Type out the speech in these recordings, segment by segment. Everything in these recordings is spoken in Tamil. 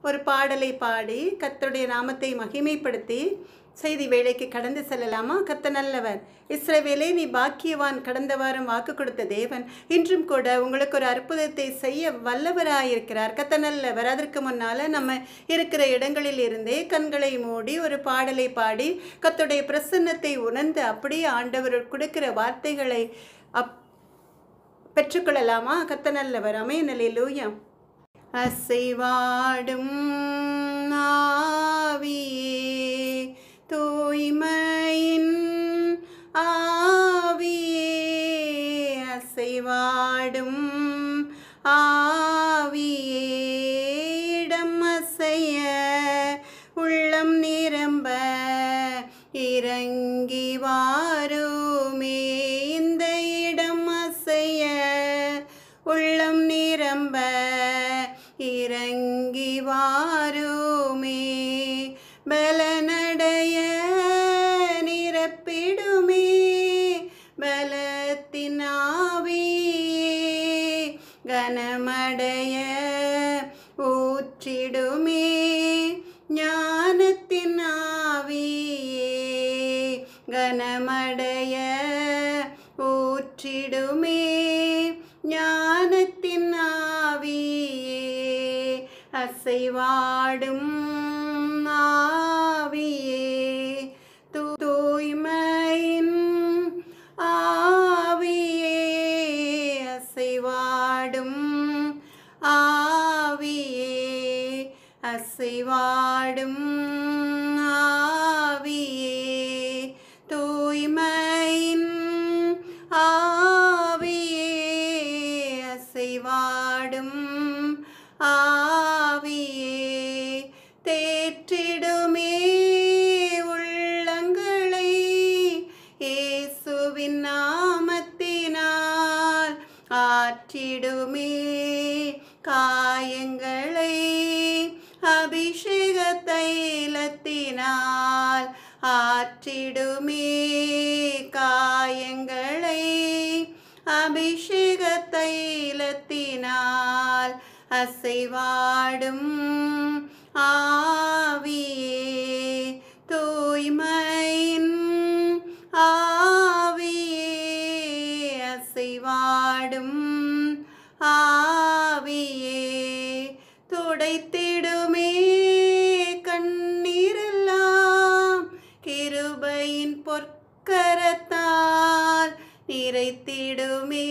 ஒரு பாடலை பாடி கர்த்தருடைய நாமத்தை மகிமைப்படுத்தி செய்தி வேலைக்கு கடந்து செல்லலாமா கத்த நல்லவர் இஸ்ரவேலே நீ பாக்கியவான் கடந்த வாரம் வாக்கு கொடுத்த தேவன் இன்றும் கூட உங்களுக்கு ஒரு அற்புதத்தை செய்ய வல்லவராயிருக்கிறார் கத்த நல்லவர் அதற்கு முன்னால நம்ம இருக்கிற இடங்களில் இருந்தே கண்களை மூடி ஒரு பாடலை பாடி கத்துடைய பிரசன்னத்தை உணர்ந்து அப்படியே ஆண்டவர் கொடுக்கிற வார்த்தைகளை அப் பெற்றுக்கொள்ளலாமா கத்த நல்லவர் அமையநிலையிலூயா அசைவாடும் ஆவியே தூய்மையின் ஆவியே அசைவாடும் ஆவியே இடம் அசைய உள்ளம் நிரம்ப இறங்கி வாருமே இந்த இடம் அசைய உள்ளம் நிரம்ப இறங்கி வாருமே பலனடைய நிரப்பிடுமே பலத்தின் ஆவியே கனமடைய ஊற்றிடுமே ஞானத்தின் ஆவியே கனமடைய ஊற்றிடுமே ஞானத்தின் ஆவியே அசைவாடும் ஆவியே தூ தூய்மையின் ஆவியே அசைவாடும் ஆவியே அசைவாடும் ஆவியே தூய்மையின் ஆவியே அசைவாடும் ஆவியே தேற்றிடுமே உள்ளங்களை இயேசுவின் நாமத்தினால் ஆற்றிடுமே காயங்களை அபிஷேக தைலத்தினால் ஆற்றிடுமே காயங்களை அபிஷேக தைலத்தினால் அசைவாடும் ஆவியே தூய்மையின் ஆவியே அசைவாடும் ஆவியே துடைத்திடுமே கண்ணீரெல்லாம் கிருபையின் பொற்கரத்தால் நிறைத்திடுமே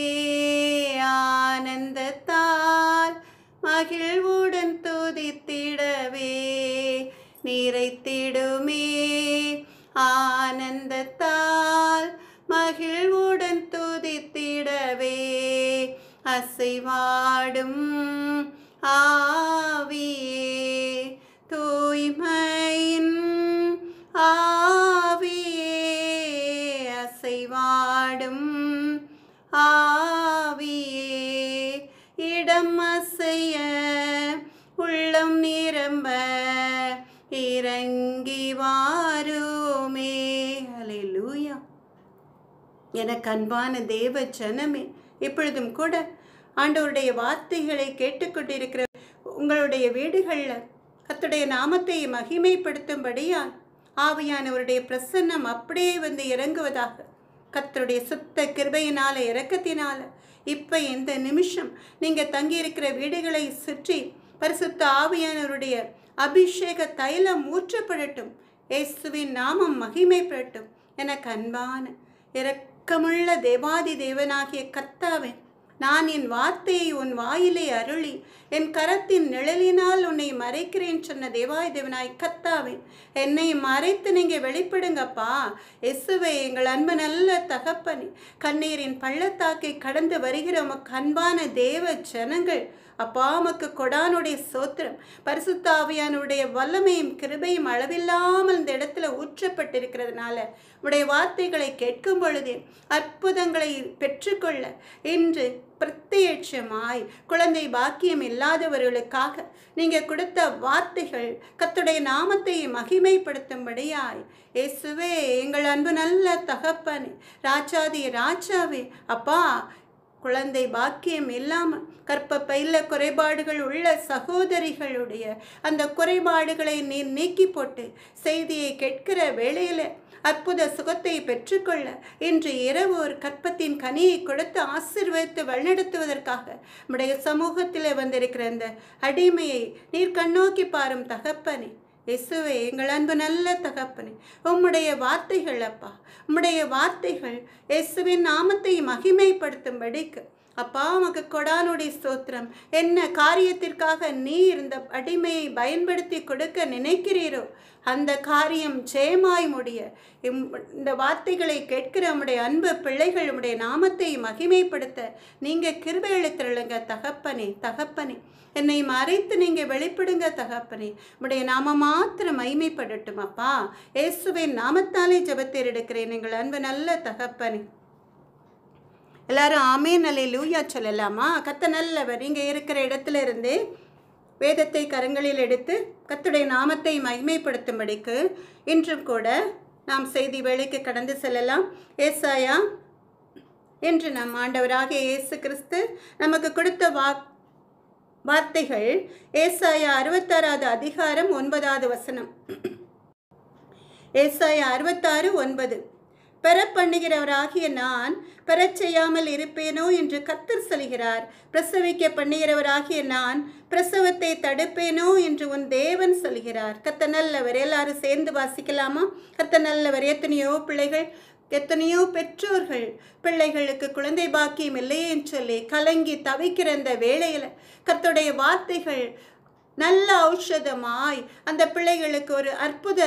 ஆனந்தத்தால் மகிழ்வுடன் துதித்திடவே நிறைத்திடுமே ஆனந்தத்தால் மகிழ்வுடன் துதித்திடவே அசைவாடும் ஆவியே தூய்மையின் ஆவியே அசைவாடும் ஆவியே இடம் அசைய உள்ளம் நிரம்ப இறங்கி வாருமே அலையூயா எனக்கு அன்பான தேவ ஜனமே இப்பொழுதும் கூட ஆண்டவருடைய வார்த்தைகளை கேட்டுக்கொண்டிருக்கிற உங்களுடைய வீடுகளில் கத்துடைய நாமத்தை மகிமைப்படுத்தும்படியால் ஆவியானவருடைய பிரசன்னம் அப்படியே வந்து இறங்குவதாக கத்தருடைய சுத்த கிருபையினால இறக்கத்தினால இப்போ இந்த நிமிஷம் நீங்கள் தங்கியிருக்கிற வீடுகளை சுற்றி பரிசுத்த ஆவியானவருடைய அபிஷேக தைலம் ஊற்றப்படட்டும் இயேசுவின் நாமம் மகிமைப்படட்டும் எனக்கு அன்பான இரக்கமுள்ள தேவாதி தேவனாகிய கர்த்தாவே நான் என் வார்த்தையை உன் வாயிலே அருளி என் கரத்தின் நிழலினால் உன்னை மறைக்கிறேன் சொன்ன தேவாய் தேவனாய் கத்தாவே என்னை மறைத்து நீங்கள் வெளிப்படுங்கப்பா எசுவை எங்கள் அன்பு நல்ல தகப்பனி கண்ணீரின் பள்ளத்தாக்கை கடந்து வருகிற உமக்கு அன்பான தேவ ஜனங்கள் அப்பா உமக்கு கொடானுடைய சோத்திரம் பரிசுத்தாவியானுடைய வல்லமையும் கிருபையும் அளவில்லாமல் இந்த இடத்துல ஊற்றப்பட்டிருக்கிறதுனால உடைய வார்த்தைகளை கேட்கும் பொழுதே அற்புதங்களை பெற்றுக்கொள்ள இன்று பிரத்யட்சமாய் குழந்தை பாக்கியம் இல்லாதவர்களுக்காக நீங்கள் கொடுத்த வார்த்தைகள் கத்துடைய நாமத்தை மகிமைப்படுத்தும்படியாய் இயேசுவே எங்கள் அன்பு நல்ல தகப்பனே ராஜாதி ராஜாவே அப்பா குழந்தை பாக்கியம் இல்லாமல் கற்பப்பையில் குறைபாடுகள் உள்ள சகோதரிகளுடைய அந்த குறைபாடுகளை நீர் நீக்கி போட்டு செய்தியை கேட்கிற வேளையில் அற்புத சுகத்தை பெற்றுக்கொள்ள இன்று இரவு ஒரு கற்பத்தின் கனியை கொடுத்து ஆசிர்வதித்து வழிநடத்துவதற்காக நம்முடைய சமூகத்தில் வந்திருக்கிற அந்த அடிமையை நீர் கண்ணோக்கி பாரும் தகப்பனே இயேசுவே எங்கள் அன்பு நல்ல தகப்பனே உம்முடைய வார்த்தைகள் அப்பா உம்முடைய வார்த்தைகள் இயேசுவின் நாமத்தை மகிமைப்படுத்தும்படிக்கு அப்பா உமக்கு கொடானுடைய ஸ்தோத்திரம் என்ன காரியத்திற்காக நீர் இந்த அடிமையை பயன்படுத்தி கொடுக்க நினைக்கிறீரோ அந்த காரியம் ஜெயமாய் முடிய இம் இந்த வார்த்தைகளை கேட்கிற உம்முடைய அன்பு பிள்ளைகள் உம்முடைய நாமத்தை மகிமைப்படுத்த நீங்கள் கிருபை எழுத்துருளுங்க தகப்பனே தகப்பனே என்னை மறைத்து நீங்கள் வெளிப்படுங்க தகப்பனே உம்முடைய நாம மாத்திரம் மைமைப்படட்டும் அப்பா இயேசுவின் நாமத்தாலே ஜெபத்தேர் எடுக்கிறேன் எங்கள் அன்பு நல்ல தகப்பனே எல்லாரும் ஆமே நல்ல லூயா சொல்லலாமா கத்த நல்லவர் இங்கே இருக்கிற இடத்துல இருந்து வேதத்தை கரங்களில் எடுத்து கத்துடைய நாமத்தை மகிமைப்படுத்தும்படிக்கு இன்றும் கூட நாம் செய்தி வேலைக்கு கடந்து செல்லலாம் ஏசாயா என்று நம் ஆண்டவராக இயேசு கிறிஸ்து நமக்கு கொடுத்த வா வார்த்தைகள் ஏசாயா அறுபத்தாறாவது அதிகாரம் ஒன்பதாவது வசனம் ஏசாயா அறுபத்தாறு ஒன்பது பெற பண்ணுகிறவராகிய நான் பெறச் செய்யாமல் இருப்பேனோ என்று கத்தர் சொல்கிறார் பிரசவிக்க பண்ணுகிறவராகிய நான் பிரசவத்தை தடுப்பேனோ என்று உன் தேவன் சொல்கிறார் கத்த நல்லவர் எல்லாரும் சேர்ந்து வாசிக்கலாமா கத்த நல்லவர் எத்தனையோ பிள்ளைகள் எத்தனையோ பெற்றோர்கள் பிள்ளைகளுக்கு குழந்தை பாக்கியம் இல்லையேன்னு சொல்லி கலங்கி தவிக்கிற அந்த வேளையில் கர்த்தருடைய வார்த்தைகள் நல்ல ஔஷதமாய் அந்த பிள்ளைகளுக்கு ஒரு அற்புத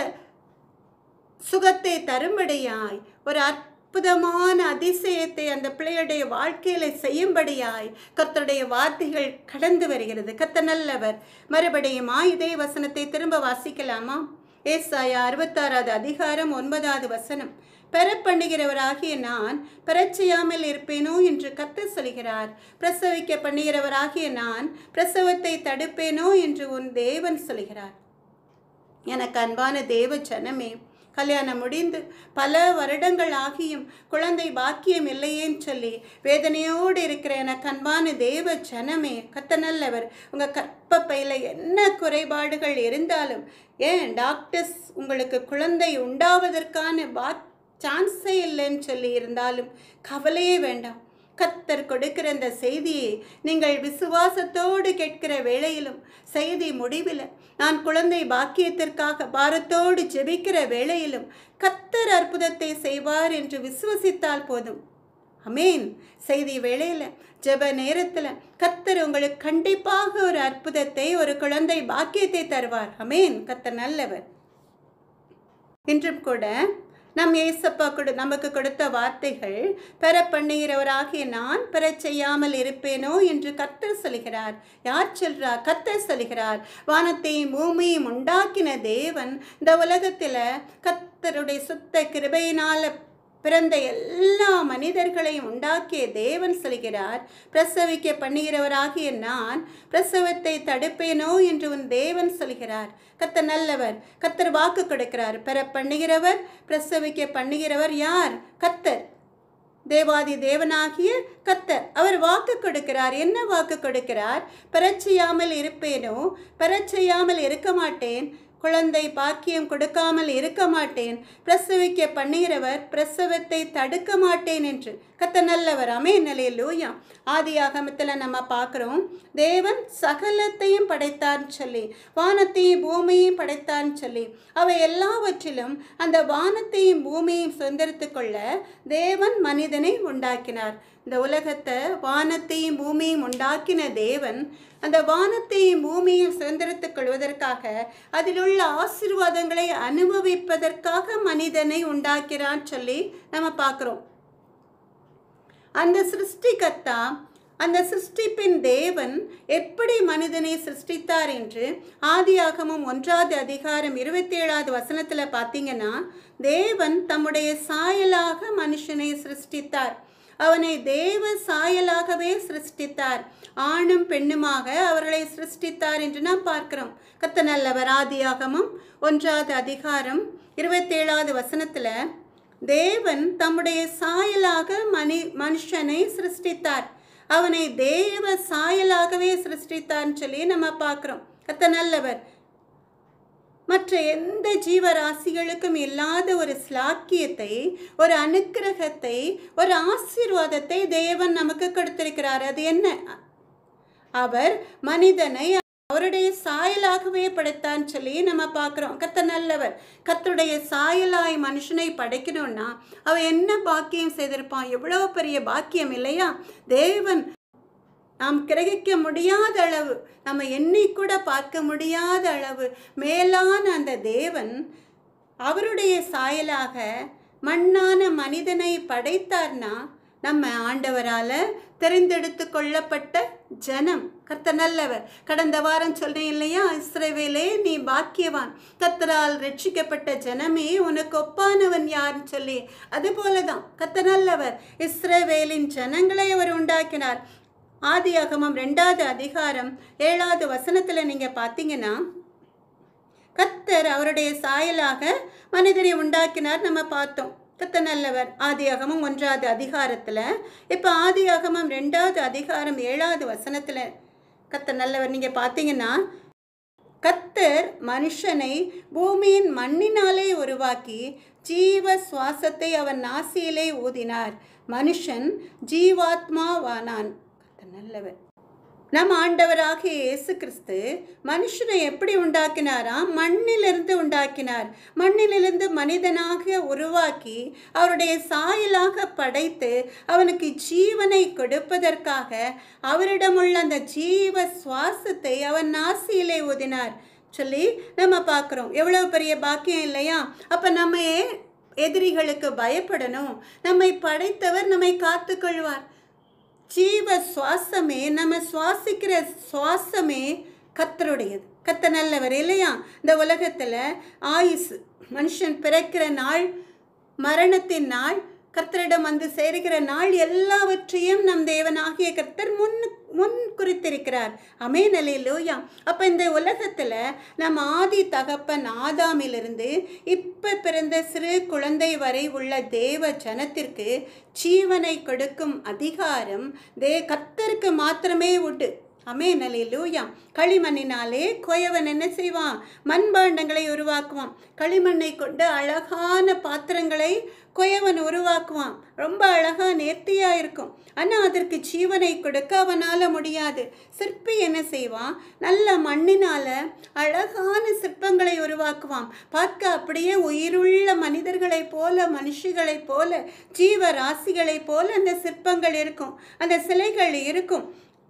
சுகத்தை தரும்படியாய் ஒரு அற்புதமான அதிசயத்தை அந்த பிள்ளையுடைய வாழ்க்கையில செய்யும்படியாய் கர்த்தருடைய வார்த்தைகள் கடந்து வருகிறது கத்த நல்லவர் மறுபடியுமா இதே வசனத்தை திரும்ப வாசிக்கலாமா ஏசாயா அறுபத்தாறாவது அதிகாரம் ஒன்பதாவது வசனம் பெற பண்ணுகிறவராகிய நான் பெறச் செய்யாமல் இருப்பேனோ என்று கத்த சொல்கிறார் பிரசவிக்க பண்ணுகிறவராகிய நான் பிரசவத்தை தடுப்பேனோ என்று உன் தேவன் சொல்கிறார் எனக்கு அன்பான தேவ ஜனமே கல்யாணம் முடிந்து பல வருடங்கள் ஆகியும் குழந்தை பாக்கியம் இல்லையேன்னு சொல்லி வேதனையோடு இருக்கிற எனக்கு அன்பான தேவ ஜனமே கத்த நல்லவர் உங்கள் கற்பப்பையில் என்ன குறைபாடுகள் இருந்தாலும் ஏன் டாக்டர்ஸ் உங்களுக்கு குழந்தை உண்டாவதற்கான பா சான்ஸே இல்லைன்னு சொல்லி இருந்தாலும் கவலையே வேண்டாம் கத்தர் கொடுக்கிற அந்த செய்தியை நீங்கள் விசுவாசத்தோடு கேட்கிற வேளையிலும் செய்தி முடிவில் நான் குழந்தை பாக்கியத்திற்காக பாரத்தோடு ஜெபிக்கிற வேளையிலும் கத்தர் அற்புதத்தை செய்வார் என்று விசுவசித்தால் போதும் அமேன் செய்தி வேளையில் ஜெப நேரத்தில் கத்தர் உங்களுக்கு கண்டிப்பாக ஒரு அற்புதத்தை ஒரு குழந்தை பாக்கியத்தை தருவார் அமேன் கத்தர் நல்லவர் இன்றும் கூட நம் ஏசப்பா கொடு நமக்கு கொடுத்த வார்த்தைகள் பெற பண்ணுகிறவராகிய நான் பெறச் செய்யாமல் இருப்பேனோ என்று கத்தர் சொல்கிறார் யார் சொல்றார் கத்தர் சொல்கிறார் வானத்தையும் பூமியும் உண்டாக்கின தேவன் இந்த உலகத்தில் கத்தருடைய சுத்த கிருபையினால பிறந்த எல்லா மனிதர்களையும் உண்டாக்கிய தேவன் சொல்கிறார் பிரசவிக்க பண்ணுகிறவராகிய நான் பிரசவத்தை தடுப்பேனோ என்று உன் தேவன் சொல்கிறார் கத்தர் நல்லவர் கத்தர் வாக்கு கொடுக்கிறார் பெற பண்ணுகிறவர் பிரசவிக்க பண்ணுகிறவர் யார் கத்தர் தேவாதி தேவனாகிய கத்தர் அவர் வாக்கு கொடுக்கிறார் என்ன வாக்கு கொடுக்கிறார் பெறச்செய்யாமல் இருப்பேனோ பெறச்செய்யாமல் இருக்க மாட்டேன் குழந்தை பாக்கியம் கொடுக்காமல் இருக்க மாட்டேன் பிரசவிக்க பண்ணுகிறவர் பிரசவத்தை தடுக்க மாட்டேன் என்று கத்த நல்லவர் அமே நிலையிலூயா ஆதி ஆகமத்தில் நம்ம பார்க்குறோம் தேவன் சகலத்தையும் படைத்தான்னு சொல்லி வானத்தையும் பூமியையும் படைத்தான்னு சொல்லி அவை எல்லாவற்றிலும் அந்த வானத்தையும் பூமியையும் சுதந்திரித்து கொள்ள தேவன் மனிதனை உண்டாக்கினார் இந்த உலகத்தை வானத்தையும் பூமியையும் உண்டாக்கின தேவன் அந்த வானத்தையும் பூமியையும் சுதந்திரத்துக் கொள்வதற்காக அதில் உள்ள ஆசீர்வாதங்களை அனுபவிப்பதற்காக மனிதனை உண்டாக்கிறான்னு சொல்லி நம்ம பார்க்குறோம் அந்த சிருஷ்டிகர்த்தா அந்த சிருஷ்டிப்பின் தேவன் எப்படி மனிதனை சிருஷ்டித்தார் என்று ஆதியாகமும் ஒன்றாவது அதிகாரம் இருபத்தி ஏழாவது வசனத்தில் பார்த்தீங்கன்னா தேவன் தம்முடைய சாயலாக மனுஷனை சிருஷ்டித்தார் அவனை தேவ சாயலாகவே சிருஷ்டித்தார் ஆணும் பெண்ணுமாக அவர்களை சிருஷ்டித்தார் என்று நாம் பார்க்கிறோம் கத்த நல்லவர் ஆதியாகமும் ஒன்றாவது அதிகாரம் இருபத்தேழாவது வசனத்தில் தேவன் தம்முடைய சாயலாக மனி மனுஷனை சிருஷ்டித்தார் அவனை தேவ சாயலாகவே சிருஷ்டித்தான்னு சொல்லி நம்ம பார்க்குறோம் கத்த நல்லவர் மற்ற எந்த ஜீவராசிகளுக்கும் இல்லாத ஒரு ஸ்லாக்கியத்தை ஒரு அனுக்கிரகத்தை ஒரு ஆசீர்வாதத்தை தேவன் நமக்கு கொடுத்திருக்கிறார் அது என்ன அவர் மனிதனை அவருடைய சாயலாகவே படைத்தான் சொல்லி நம்ம பார்க்குறோம் கத்த நல்லவர் கத்தருடைய சாயலாய் மனுஷனை படைக்கணும்னா அவன் என்ன பாக்கியம் செய்திருப்பான் எவ்வளோ பெரிய பாக்கியம் இல்லையா தேவன் நாம் கிரகிக்க முடியாத அளவு நம்ம எண்ணி கூட பார்க்க முடியாத அளவு மேலான அந்த தேவன் அவருடைய சாயலாக மண்ணான மனிதனை படைத்தார்னா நம்ம ஆண்டவரால் தெரிந்தெடுத்து கொள்ளப்பட்ட ஜனம் கர்த்த நல்லவர் கடந்த வாரம் சொன்னேன் இல்லையா இஸ்ரவேலே நீ பாக்கியவான் கத்தரால் ரட்சிக்கப்பட்ட ஜனமே உனக்கு ஒப்பானவன் யாருன்னு சொல்லி அது போலதான் கத்த நல்லவர் இஸ்ரவேலின் ஜனங்களை அவர் உண்டாக்கினார் ஆதியாகமம் ரெண்டாவது அதிகாரம் ஏழாவது வசனத்தில் நீங்கள் பார்த்தீங்கன்னா கத்தர் அவருடைய சாயலாக மனிதனை உண்டாக்கினார் நம்ம பார்த்தோம் கத்த நல்லவர் ஆதியாகமம் ஒன்றாவது அதிகாரத்தில் இப்போ ஆதியாகமம் ரெண்டாவது அதிகாரம் ஏழாவது வசனத்தில் கத்த நல்லவர் நீங்கள் பார்த்தீங்கன்னா கத்தர் மனுஷனை பூமியின் மண்ணினாலே உருவாக்கி ஜீவ சுவாசத்தை அவன் நாசியிலே ஊதினார் மனுஷன் ஜீவாத்மாவானான் கத்த நல்லவர் நம் ஆண்டவராகிய இயேசு கிறிஸ்து மனுஷனை எப்படி உண்டாக்கினாரா மண்ணிலிருந்து உண்டாக்கினார் மண்ணிலிருந்து மனிதனாக உருவாக்கி அவருடைய சாயலாக படைத்து அவனுக்கு ஜீவனை கொடுப்பதற்காக அவரிடமுள்ள அந்த ஜீவ சுவாசத்தை அவன் நாசியிலே ஊதினார் சொல்லி நம்ம பார்க்குறோம் எவ்வளோ பெரிய பாக்கியம் இல்லையா அப்போ நம்ம ஏன் எதிரிகளுக்கு பயப்படணும் நம்மை படைத்தவர் நம்மை காத்துக்கொள்வார் ஜீவ சுவாசமே நம்ம சுவாசிக்கிற சுவாசமே கத்தருடையது கத்த நல்லவர் இல்லையா இந்த உலகத்தில் ஆயுசு மனுஷன் பிறக்கிற நாள் மரணத்தின் நாள் கர்த்தரிடம் வந்து சேருகிற நாள் எல்லாவற்றையும் நம் தேவனாகிய கர்த்தர் முன் முன் குறித்திருக்கிறார் அமேனலையிலோயா அப்போ இந்த உலகத்தில் நம்ம ஆதி தகப்பன் ஆதாமிலிருந்து இப்போ பிறந்த சிறு குழந்தை வரை உள்ள தேவ ஜனத்திற்கு ஜீவனை கொடுக்கும் அதிகாரம் தே கர்த்தருக்கு மாத்திரமே உண்டு அமேனலே லூயா களிமண்ணினாலே கோயவன் என்ன செய்வான் மண்பாண்டங்களை உருவாக்குவான் களிமண்ணை கொண்டு அழகான பாத்திரங்களை கொயவன் உருவாக்குவான் ரொம்ப அழகா நேர்த்தியா இருக்கும் ஆனால் அதற்கு ஜீவனை கொடுக்க அவனால் முடியாது சிற்பி என்ன செய்வான் நல்ல மண்ணினால அழகான சிற்பங்களை உருவாக்குவான் பார்க்க அப்படியே உயிருள்ள மனிதர்களைப் போல மனுஷிகளைப் போல ஜீவ ராசிகளைப் போல அந்த சிற்பங்கள் இருக்கும் அந்த சிலைகள் இருக்கும்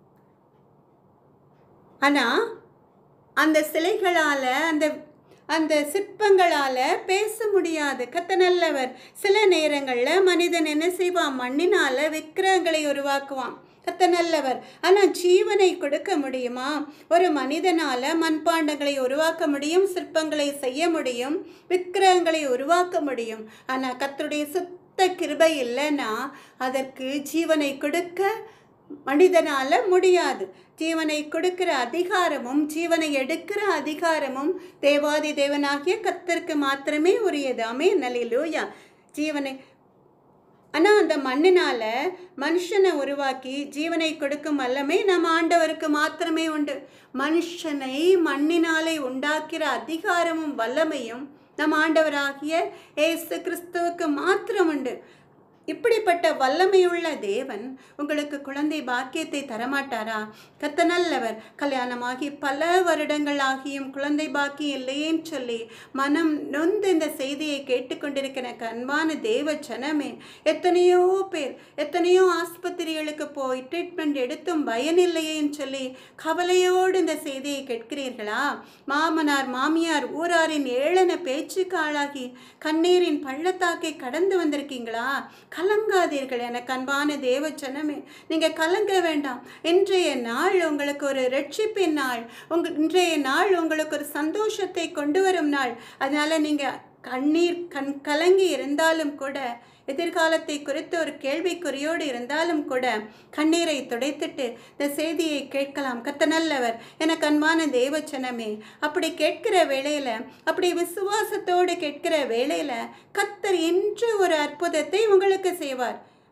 ஆனால் அந்த சிலைகளால் அந்த அந்த சிற்பங்களால் பேச முடியாது கத்த நல்லவர் சில நேரங்களில் மனிதன் என்ன செய்வான் மண்ணினால் விக்கிரகங்களை உருவாக்குவான் கத்த நல்லவர் ஆனால் ஜீவனை கொடுக்க முடியுமா ஒரு மனிதனால் மண்பாண்டங்களை உருவாக்க முடியும் சிற்பங்களை செய்ய முடியும் விக்கிரகங்களை உருவாக்க முடியும் ஆனால் கத்தருடைய சுத்த கிருபை இல்லைன்னா அதற்கு ஜீவனை கொடுக்க மனிதனால் முடியாது ஜீவனை கொடுக்கிற அதிகாரமும் ஜீவனை எடுக்கிற அதிகாரமும் தேவாதி தேவனாகிய கத்தருக்கு மாத்திரமே உரியது அமே நலிலூயா ஜீவனை ஆனால் அந்த மண்ணினால் மனுஷனை உருவாக்கி ஜீவனை கொடுக்கும் வல்லமை நம்ம ஆண்டவருக்கு மாத்திரமே உண்டு மனுஷனை மண்ணினாலே உண்டாக்கிற அதிகாரமும் வல்லமையும் நம் ஆண்டவராகிய ஏசு கிறிஸ்துவுக்கு மாத்திரம் உண்டு இப்படிப்பட்ட வல்லமையுள்ள தேவன் உங்களுக்கு குழந்தை பாக்கியத்தை தரமாட்டாரா கத்த நல்லவர் கல்யாணமாகி பல வருடங்கள் ஆகியும் குழந்தை பாக்கியம் இல்லையேன்னு சொல்லி மனம் நொந்து இந்த செய்தியை கேட்டுக்கொண்டிருக்கிற அன்பான தேவ ஜனமே எத்தனையோ பேர் எத்தனையோ ஆஸ்பத்திரிகளுக்கு போய் ட்ரீட்மெண்ட் எடுத்தும் பயனில்லையேன்னு சொல்லி கவலையோடு இந்த செய்தியை கேட்கிறீர்களா மாமனார் மாமியார் ஊராரின் ஏளன பேச்சுக்கு ஆளாகி கண்ணீரின் பள்ளத்தாக்கை கடந்து வந்திருக்கீங்களா கலங்காதீர்கள் எனக்கு அன்பான தேவ ஜனமே நீங்கள் கலங்க வேண்டாம் இன்றைய நாள் உங்களுக்கு ஒரு ரட்சிப்பின் நாள் உங்க இன்றைய நாள் உங்களுக்கு ஒரு சந்தோஷத்தை கொண்டு வரும் நாள் அதனால நீங்கள் கண்ணீர் கண் கலங்கி இருந்தாலும் கூட எதிர்காலத்தை குறித்து ஒரு கேள்விக்குறியோடு இருந்தாலும் கூட கண்ணீரை துடைத்துட்டு இந்த செய்தியை கேட்கலாம் கத்த நல்லவர் எனக்கு அன்பான தேவச்சனமே அப்படி கேட்கிற வேளையில் அப்படி விசுவாசத்தோடு கேட்கிற வேளையில் கத்தர் இன்று ஒரு அற்புதத்தை உங்களுக்கு செய்வார்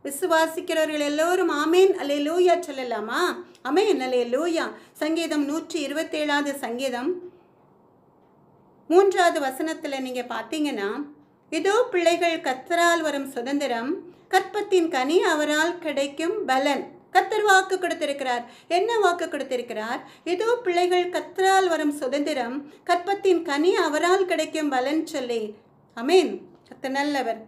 விசுவாசிக்கிறவர்கள் எல்லோரும் ஆமேன் அல்லே லூயா சொல்லலாமா அமேன் அல்லே லூயா சங்கீதம் நூற்றி இருபத்தேழாவது சங்கீதம் மூன்றாவது வசனத்தில் நீங்கள் பார்த்தீங்கன்னா இதோ பிள்ளைகள் கத்தரால் வரும் சுதந்திரம் கற்பத்தின் கனி அவரால் கிடைக்கும் பலன் கத்தர் வாக்கு கொடுத்திருக்கிறார் என்ன வாக்கு கொடுத்திருக்கிறார் இதோ பிள்ளைகள் கத்தரால் வரும் சுதந்திரம் கற்பத்தின் கனி அவரால் கிடைக்கும் பலன் சொல்லி அமேன் கத்த நல்லவர்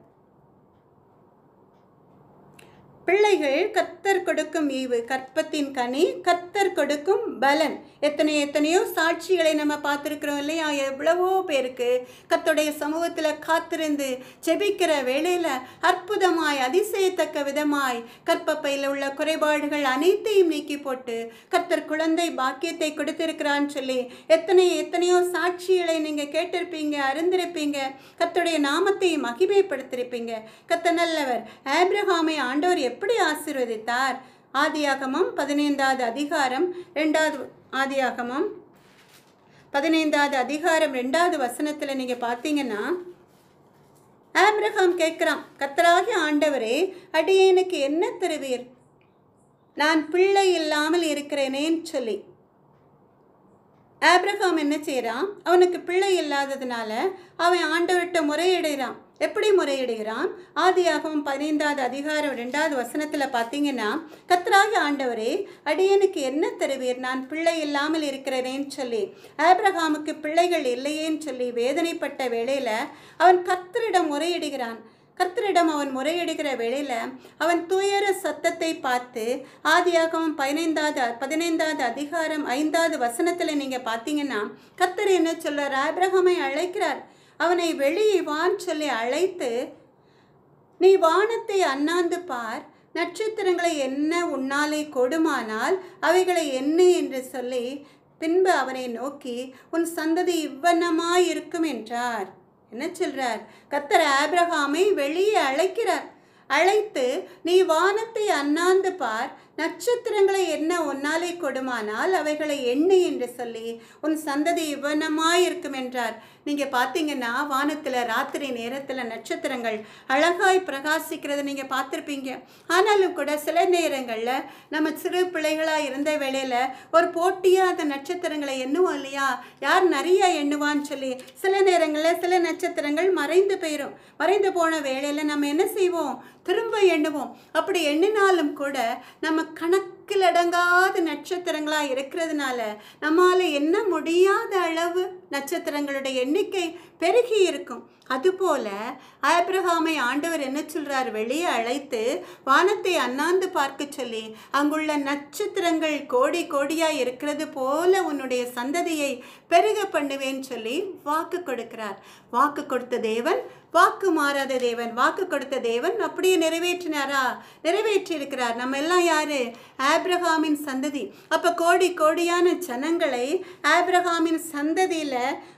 பிள்ளைகள் கத்தர் கொடுக்கும் ஈவு கற்பத்தின் கனி கத்தர் கொடுக்கும் பலன் எத்தனை எத்தனையோ சாட்சிகளை நம்ம பார்த்துருக்குறோம் இல்லையா எவ்வளவோ பேருக்கு கத்தோடைய சமூகத்தில் காத்திருந்து செபிக்கிற வேளையில் அற்புதமாய் அதிசயத்தக்க விதமாய் கற்பப்பையில் உள்ள குறைபாடுகள் அனைத்தையும் நீக்கி போட்டு கத்தர் குழந்தை பாக்கியத்தை கொடுத்திருக்கிறான்னு சொல்லி எத்தனை எத்தனையோ சாட்சிகளை நீங்கள் கேட்டிருப்பீங்க அறிந்திருப்பீங்க கத்தோடைய நாமத்தை மகிமைப்படுத்திருப்பீங்க கத்த நல்லவர் ஆப்ரஹாமை ஆண்டவர் எப்படி ஆசீர்வதித்தார் ஆதியாகமம் பதினைந்தாவது அதிகாரம் ரெண்டாவது ஆதியாகமம் பதினைந்தாவது அதிகாரம் ரெண்டாவது வசனத்தில் நீங்கள் பார்த்தீங்கன்னா ஆப்ரஹாம் கேட்குறான் கத்தராகி ஆண்டவரே அடியேனுக்கு என்ன தருவீர் நான் பிள்ளை இல்லாமல் இருக்கிறேனேன்னு சொல்லி ஆப்ரஹாம் என்ன செய்கிறான் அவனுக்கு பிள்ளை இல்லாததுனால அவன் ஆண்டவர்கிட்ட முறையிடுகிறான் எப்படி முறையிடுகிறான் ஆதியாகவும் பதினைந்தாவது அதிகாரம் ரெண்டாவது வசனத்தில் பார்த்தீங்கன்னா கத்தராகி ஆண்டவரே அடியனுக்கு என்ன தருவீர் நான் பிள்ளை இல்லாமல் இருக்கிறேனேன்னு சொல்லி ஆப்ரஹாமுக்கு பிள்ளைகள் இல்லையேன்னு சொல்லி வேதனைப்பட்ட வேளையில் அவன் கத்தரிடம் முறையிடுகிறான் கர்த்தரிடம் அவன் முறையிடுகிற வேளையில் அவன் துயர சத்தத்தை பார்த்து ஆதியாகவும் பதினைந்தாவது பதினைந்தாவது அதிகாரம் ஐந்தாவது வசனத்தில் நீங்கள் பார்த்தீங்கன்னா கர்த்தர் என்ன சொல்றார் ஆபிரகாமை அழைக்கிறார் அவனை வெளியே வான்னு சொல்லி அழைத்து நீ வானத்தை அண்ணாந்து பார் நட்சத்திரங்களை என்ன உன்னாலே கொடுமானால் அவைகளை என்ன என்று சொல்லி பின்பு அவனை நோக்கி உன் சந்ததி இவ்வண்ணமாய் இருக்கும் என்றார் என்ன சொல்றார் கத்தர் ஆபிரகாமை வெளியே அழைக்கிறார் அழைத்து நீ வானத்தை அண்ணாந்து பார் நட்சத்திரங்களை என்ன உன்னாலே கொடுமானால் அவைகளை எண்ணு என்று சொல்லி உன் சந்ததி இவ்வனமாய் இருக்கும் என்றார் நீங்கள் பார்த்தீங்கன்னா வானத்தில் ராத்திரி நேரத்தில் நட்சத்திரங்கள் அழகாய் பிரகாசிக்கிறத நீங்கள் பார்த்துருப்பீங்க ஆனாலும் கூட சில நேரங்களில் நம்ம சிறு பிள்ளைகளாக இருந்த வேளையில் ஒரு போட்டியாக அந்த நட்சத்திரங்களை எண்ணுவோம் இல்லையா யார் நிறைய எண்ணுவான்னு சொல்லி சில நேரங்களில் சில நட்சத்திரங்கள் மறைந்து போயிடும் மறைந்து போன வேளையில் நம்ம என்ன செய்வோம் திரும்ப எண்ணுவோம் அப்படி எண்ணினாலும் கூட நம்ம கணக்கில் அடங்காத நட்சத்திரங்களாக இருக்கிறதுனால நம்மால் எண்ண முடியாத அளவு நட்சத்திரங்களுடைய எண்ணிக்கை பெருகி இருக்கும் அதுபோல ஆபிரகாமை ஆண்டவர் என்ன சொல்றார் வெளியே அழைத்து வானத்தை அண்ணாந்து பார்க்க சொல்லி அங்குள்ள நட்சத்திரங்கள் கோடி கோடியாய் இருக்கிறது போல உன்னுடைய சந்ததியை பெருக பண்ணுவேன்னு சொல்லி வாக்கு கொடுக்கிறார் வாக்கு கொடுத்த தேவன் வாக்கு மாறாத தேவன் வாக்கு கொடுத்த தேவன் அப்படியே நிறைவேற்றினாரா நிறைவேற்றி இருக்கிறார் நம்ம எல்லாம் யாரு ஆப்ரஹாமின் சந்ததி அப்ப கோடி கோடியான ஜனங்களை ஆப்ரஹாமின் சந்ததியில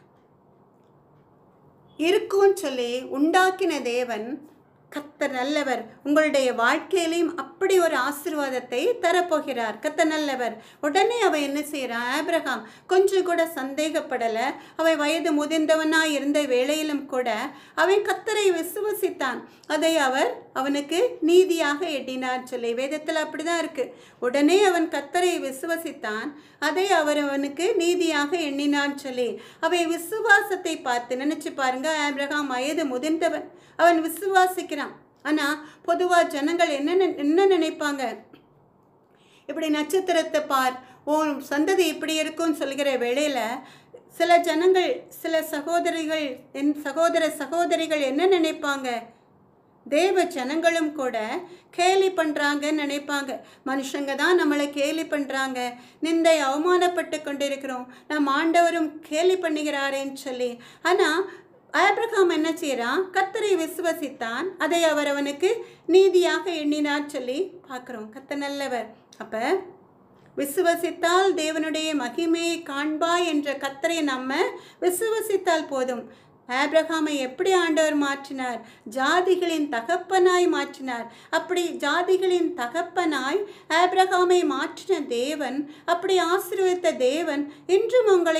இருக்கும்னு சொல்லி உண்டாக்கின தேவன் கத்த நல்லவர் உங்களுடைய வாழ்க்கையிலையும் அப்படி ஒரு ஆசீர்வாதத்தை தரப்போகிறார் கத்த நல்லவர் உடனே அவன் என்ன செய்கிறான் ஆபிரகாம் கொஞ்சம் கூட சந்தேகப்படலை அவன் வயது முதிர்ந்தவனாய் இருந்த வேளையிலும் கூட அவன் கத்தரை விசுவசித்தான் அதை அவர் அவனுக்கு நீதியாக எண்ணினார் சொல்லி வேதத்தில் அப்படிதான் இருக்கு உடனே அவன் கத்தரை விசுவசித்தான் அதை அவர் அவனுக்கு நீதியாக எண்ணினான் சொல்லி அவன் விசுவாசத்தை பார்த்து நினைச்சு பாருங்க ஆபிரகாம் வயது முதிர்ந்தவன் அவன் விசுவாசிக்கிறான் ஆனால் பொதுவாக ஜனங்கள் என்ன நினை- என்ன நினைப்பாங்க இப்படி நட்சத்திரத்தை பார் உன் சந்ததி இப்படி இருக்கும்னு சொல்கிற வேளையில் சில ஜனங்கள் சில சகோதரிகள் என் சகோதர சகோதரிகள் என்ன நினைப்பாங்க தேவ ஜனங்களும் கூட கேலி பண்ணுறாங்கன்னு நினைப்பாங்க மனுஷங்க தான் நம்மளை கேலி பண்ணுறாங்க நிந்தை அவமானப்பட்டு கொண்டிருக்கிறோம் நம் ஆண்டவரும் கேலி பண்ணுகிறாரேன்னு சொல்லி ஆனால் ஆபிரகாம் என்ன செய்கிறான் கத்தரை விசுவசித்தான் அதை அவர் அவனுக்கு நீதியாக எண்ணினார் சொல்லி பார்க்குறோம் கத்த நல்லவர் அப்போ விசுவசித்தால் தேவனுடைய மகிமையை காண்பாய் என்ற கத்தரை நம்ம விசுவசித்தால் போதும் ஆபிரகாமை எப்படி ஆண்டவர் மாற்றினார் ஜாதிகளின் தகப்பனாய் மாற்றினார் அப்படி ஜாதிகளின் தகப்பனாய் ஆபிரகாமை மாற்றின தேவன் அப்படி ஆசீர்வதித்த தேவன் இன்றும் உங்களை அப்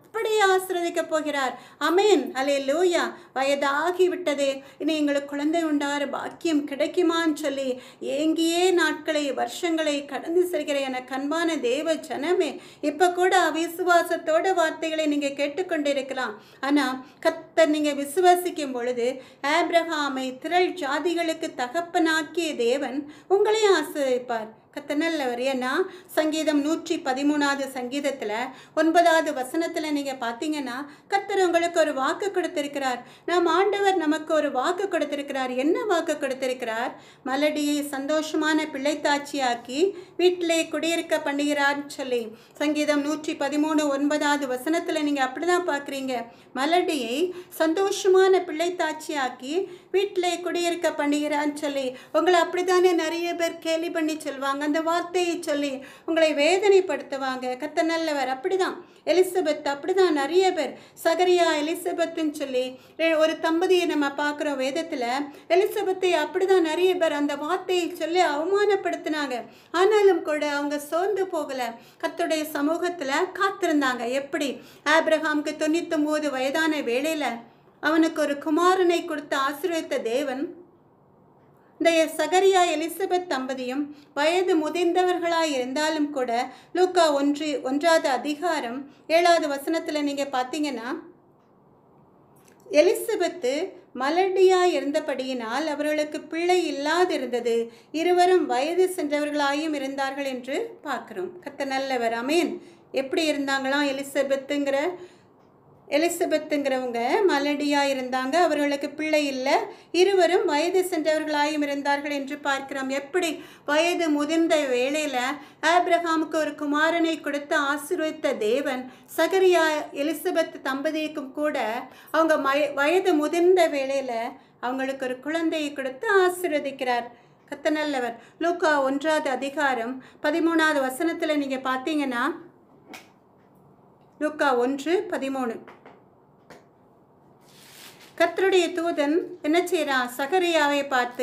அப்படியே ஆசிர்வதிக்க போகிறார் அமேன் அலே லூயா வயதாகி விட்டதே இனி எங்களுக்கு குழந்தை உண்டார பாக்கியம் கிடைக்குமான்னு சொல்லி ஏங்கியே நாட்களை வருஷங்களை கடந்து செல்கிற என கண்பான தேவ ஜனமே இப்போ கூட அவிசுவாசத்தோட வார்த்தைகளை நீங்கள் கேட்டுக்கொண்டிருக்கலாம் ஆனால் கத்தர் நீங்கள் விசுவாசிக்கும் பொழுது ஆப்ரஹாமை திரள் ஜாதிகளுக்கு தகப்பனாக்கிய தேவன் உங்களையும் ஆசிரியப்பார் கத்த நல்லவர் ஏன்னா சங்கீதம் நூற்றி பதிமூணாவது சங்கீதத்தில் ஒன்பதாவது வசனத்தில் நீங்கள் பார்த்தீங்கன்னா கத்தர் உங்களுக்கு ஒரு வாக்கு கொடுத்திருக்கிறார் நம் ஆண்டவர் நமக்கு ஒரு வாக்கு கொடுத்திருக்கிறார் என்ன வாக்கு கொடுத்திருக்கிறார் மலடியை சந்தோஷமான பிள்ளைத்தாட்சியாக்கி வீட்டிலே குடியிருக்க பண்ணுகிறார்னு சொல்லி சங்கீதம் நூற்றி பதிமூணு ஒன்பதாவது வசனத்தில் நீங்கள் அப்படி தான் பார்க்குறீங்க மலடியை சந்தோஷமான பிள்ளைத்தாட்சியாக்கி வீட்டிலே குடியிருக்க பண்ணுகிறான்னு சொல்லி உங்களை அப்படித்தானே நிறைய பேர் கேலி பண்ணி சொல்வாங்க அந்த வார்த்தையை சொல்லி உங்களை வேதனைப்படுத்துவாங்க கத்த நல்லவர் அப்படிதான் எலிசபெத் அப்படிதான் நிறைய பேர் சகரியா எலிசபெத்துன்னு சொல்லி ரெ- ஒரு தம்பதியை நம்ம பார்க்குறோம் வேதத்தில் எலிசபெத்தை அப்படிதான் நிறைய பேர் அந்த வார்த்தையை சொல்லி அவமானப்படுத்தினாங்க ஆனாலும் கூட அவங்க சோர்ந்து போகலை கர்த்தருடைய சமூகத்தில் காத்திருந்தாங்க எப்படி ஆபிரகாமுக்கு தொண்ணூத்தொம்போது வயதான வேளையில் அவனுக்கு ஒரு குமாரனை கொடுத்து ஆசீர்வதித்த தேவன் இந்த சகரியா எலிசபெத் தம்பதியும் வயது முதிர்ந்தவர்களாய் இருந்தாலும் கூட லூக்கா ஒன்று ஒன்றாவது அதிகாரம் ஏழாவது வசனத்தில் நீங்கள் பார்த்தீங்கன்னா எலிசபெத்து மலடியாய் இருந்தபடியினால் அவர்களுக்கு பிள்ளை இல்லாதிருந்தது இருவரும் வயது சென்றவர்களாயும் இருந்தார்கள் என்று பார்க்கிறோம் கத்த நல்லவர் அமேன் எப்படி இருந்தாங்களாம் எலிசபெத்துங்கிற எலிசபெத்துங்கிறவங்க மலடியா இருந்தாங்க அவர்களுக்கு பிள்ளை இல்லை இருவரும் வயது சென்றவர்களாயும் இருந்தார்கள் என்று பார்க்கிறோம் எப்படி வயது முதிர்ந்த வேளையில் ஆபிரகாமுக்கு ஒரு குமாரனை கொடுத்து ஆசீர்வதித்த தேவன் சகரியா எலிசபெத் தம்பதிக்கும் கூட அவங்க மய வயது முதிர்ந்த வேளையில் அவங்களுக்கு ஒரு குழந்தையை கொடுத்து ஆசீர்வதிக்கிறார் கத்த நல்லவர் லூக்கா ஒன்றாவது அதிகாரம் பதிமூணாவது வசனத்தில் நீங்கள் பார்த்தீங்கன்னா லூக்கா ஒன்று பதிமூணு கர்த்தருடைய தூதன் என்ன செய்கிறான் சகரியாவை பார்த்து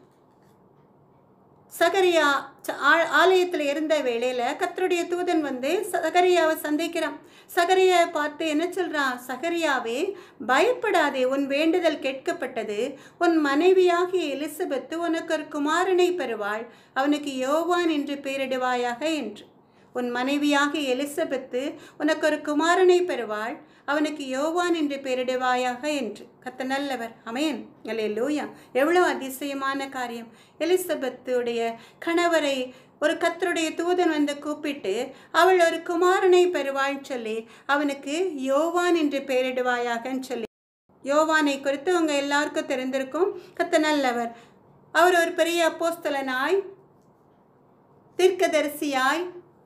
சகரியா ச- ஆ- ஆலயத்தில் இருந்த வேளையில் கர்த்தருடைய தூதன் வந்து சகரியாவை சந்திக்கிறான் சகரியாவை பார்த்து என்ன சொல்றான் சகரியாவே பயப்படாதே உன் வேண்டுதல் கேட்கப்பட்டது உன் மனைவியாகிய எலிசபெத்து உனக்கு ஒரு குமாரனை பெறுவாள் அவனுக்கு யோவான் என்று பெயரிடுவாயாக என்று உன் மனைவியாகிய எலிசபெத்து உனக்கு ஒரு குமாரனை பெறுவாள் அவனுக்கு யோவான் என்று பெயரிடுவாயாக என்று கத்த நல்லவர் அமேன் அல்லே லூயா எவ்வளோ அதிசயமான காரியம் எலிசபெத்துடைய கணவரை ஒரு கத்தருடைய தூதன் வந்து கூப்பிட்டு அவள் ஒரு குமாரனை பெறுவாள்னு சொல்லி அவனுக்கு யோவான் என்று பெயரிடுவாயாகன்னு சொல்லி யோவானை குறித்து உங்க எல்லாருக்கும் தெரிந்திருக்கும் கத்த நல்லவர் அவர் ஒரு பெரிய அப்போஸ்தலனாய் தீர்க்கதரிசியாய்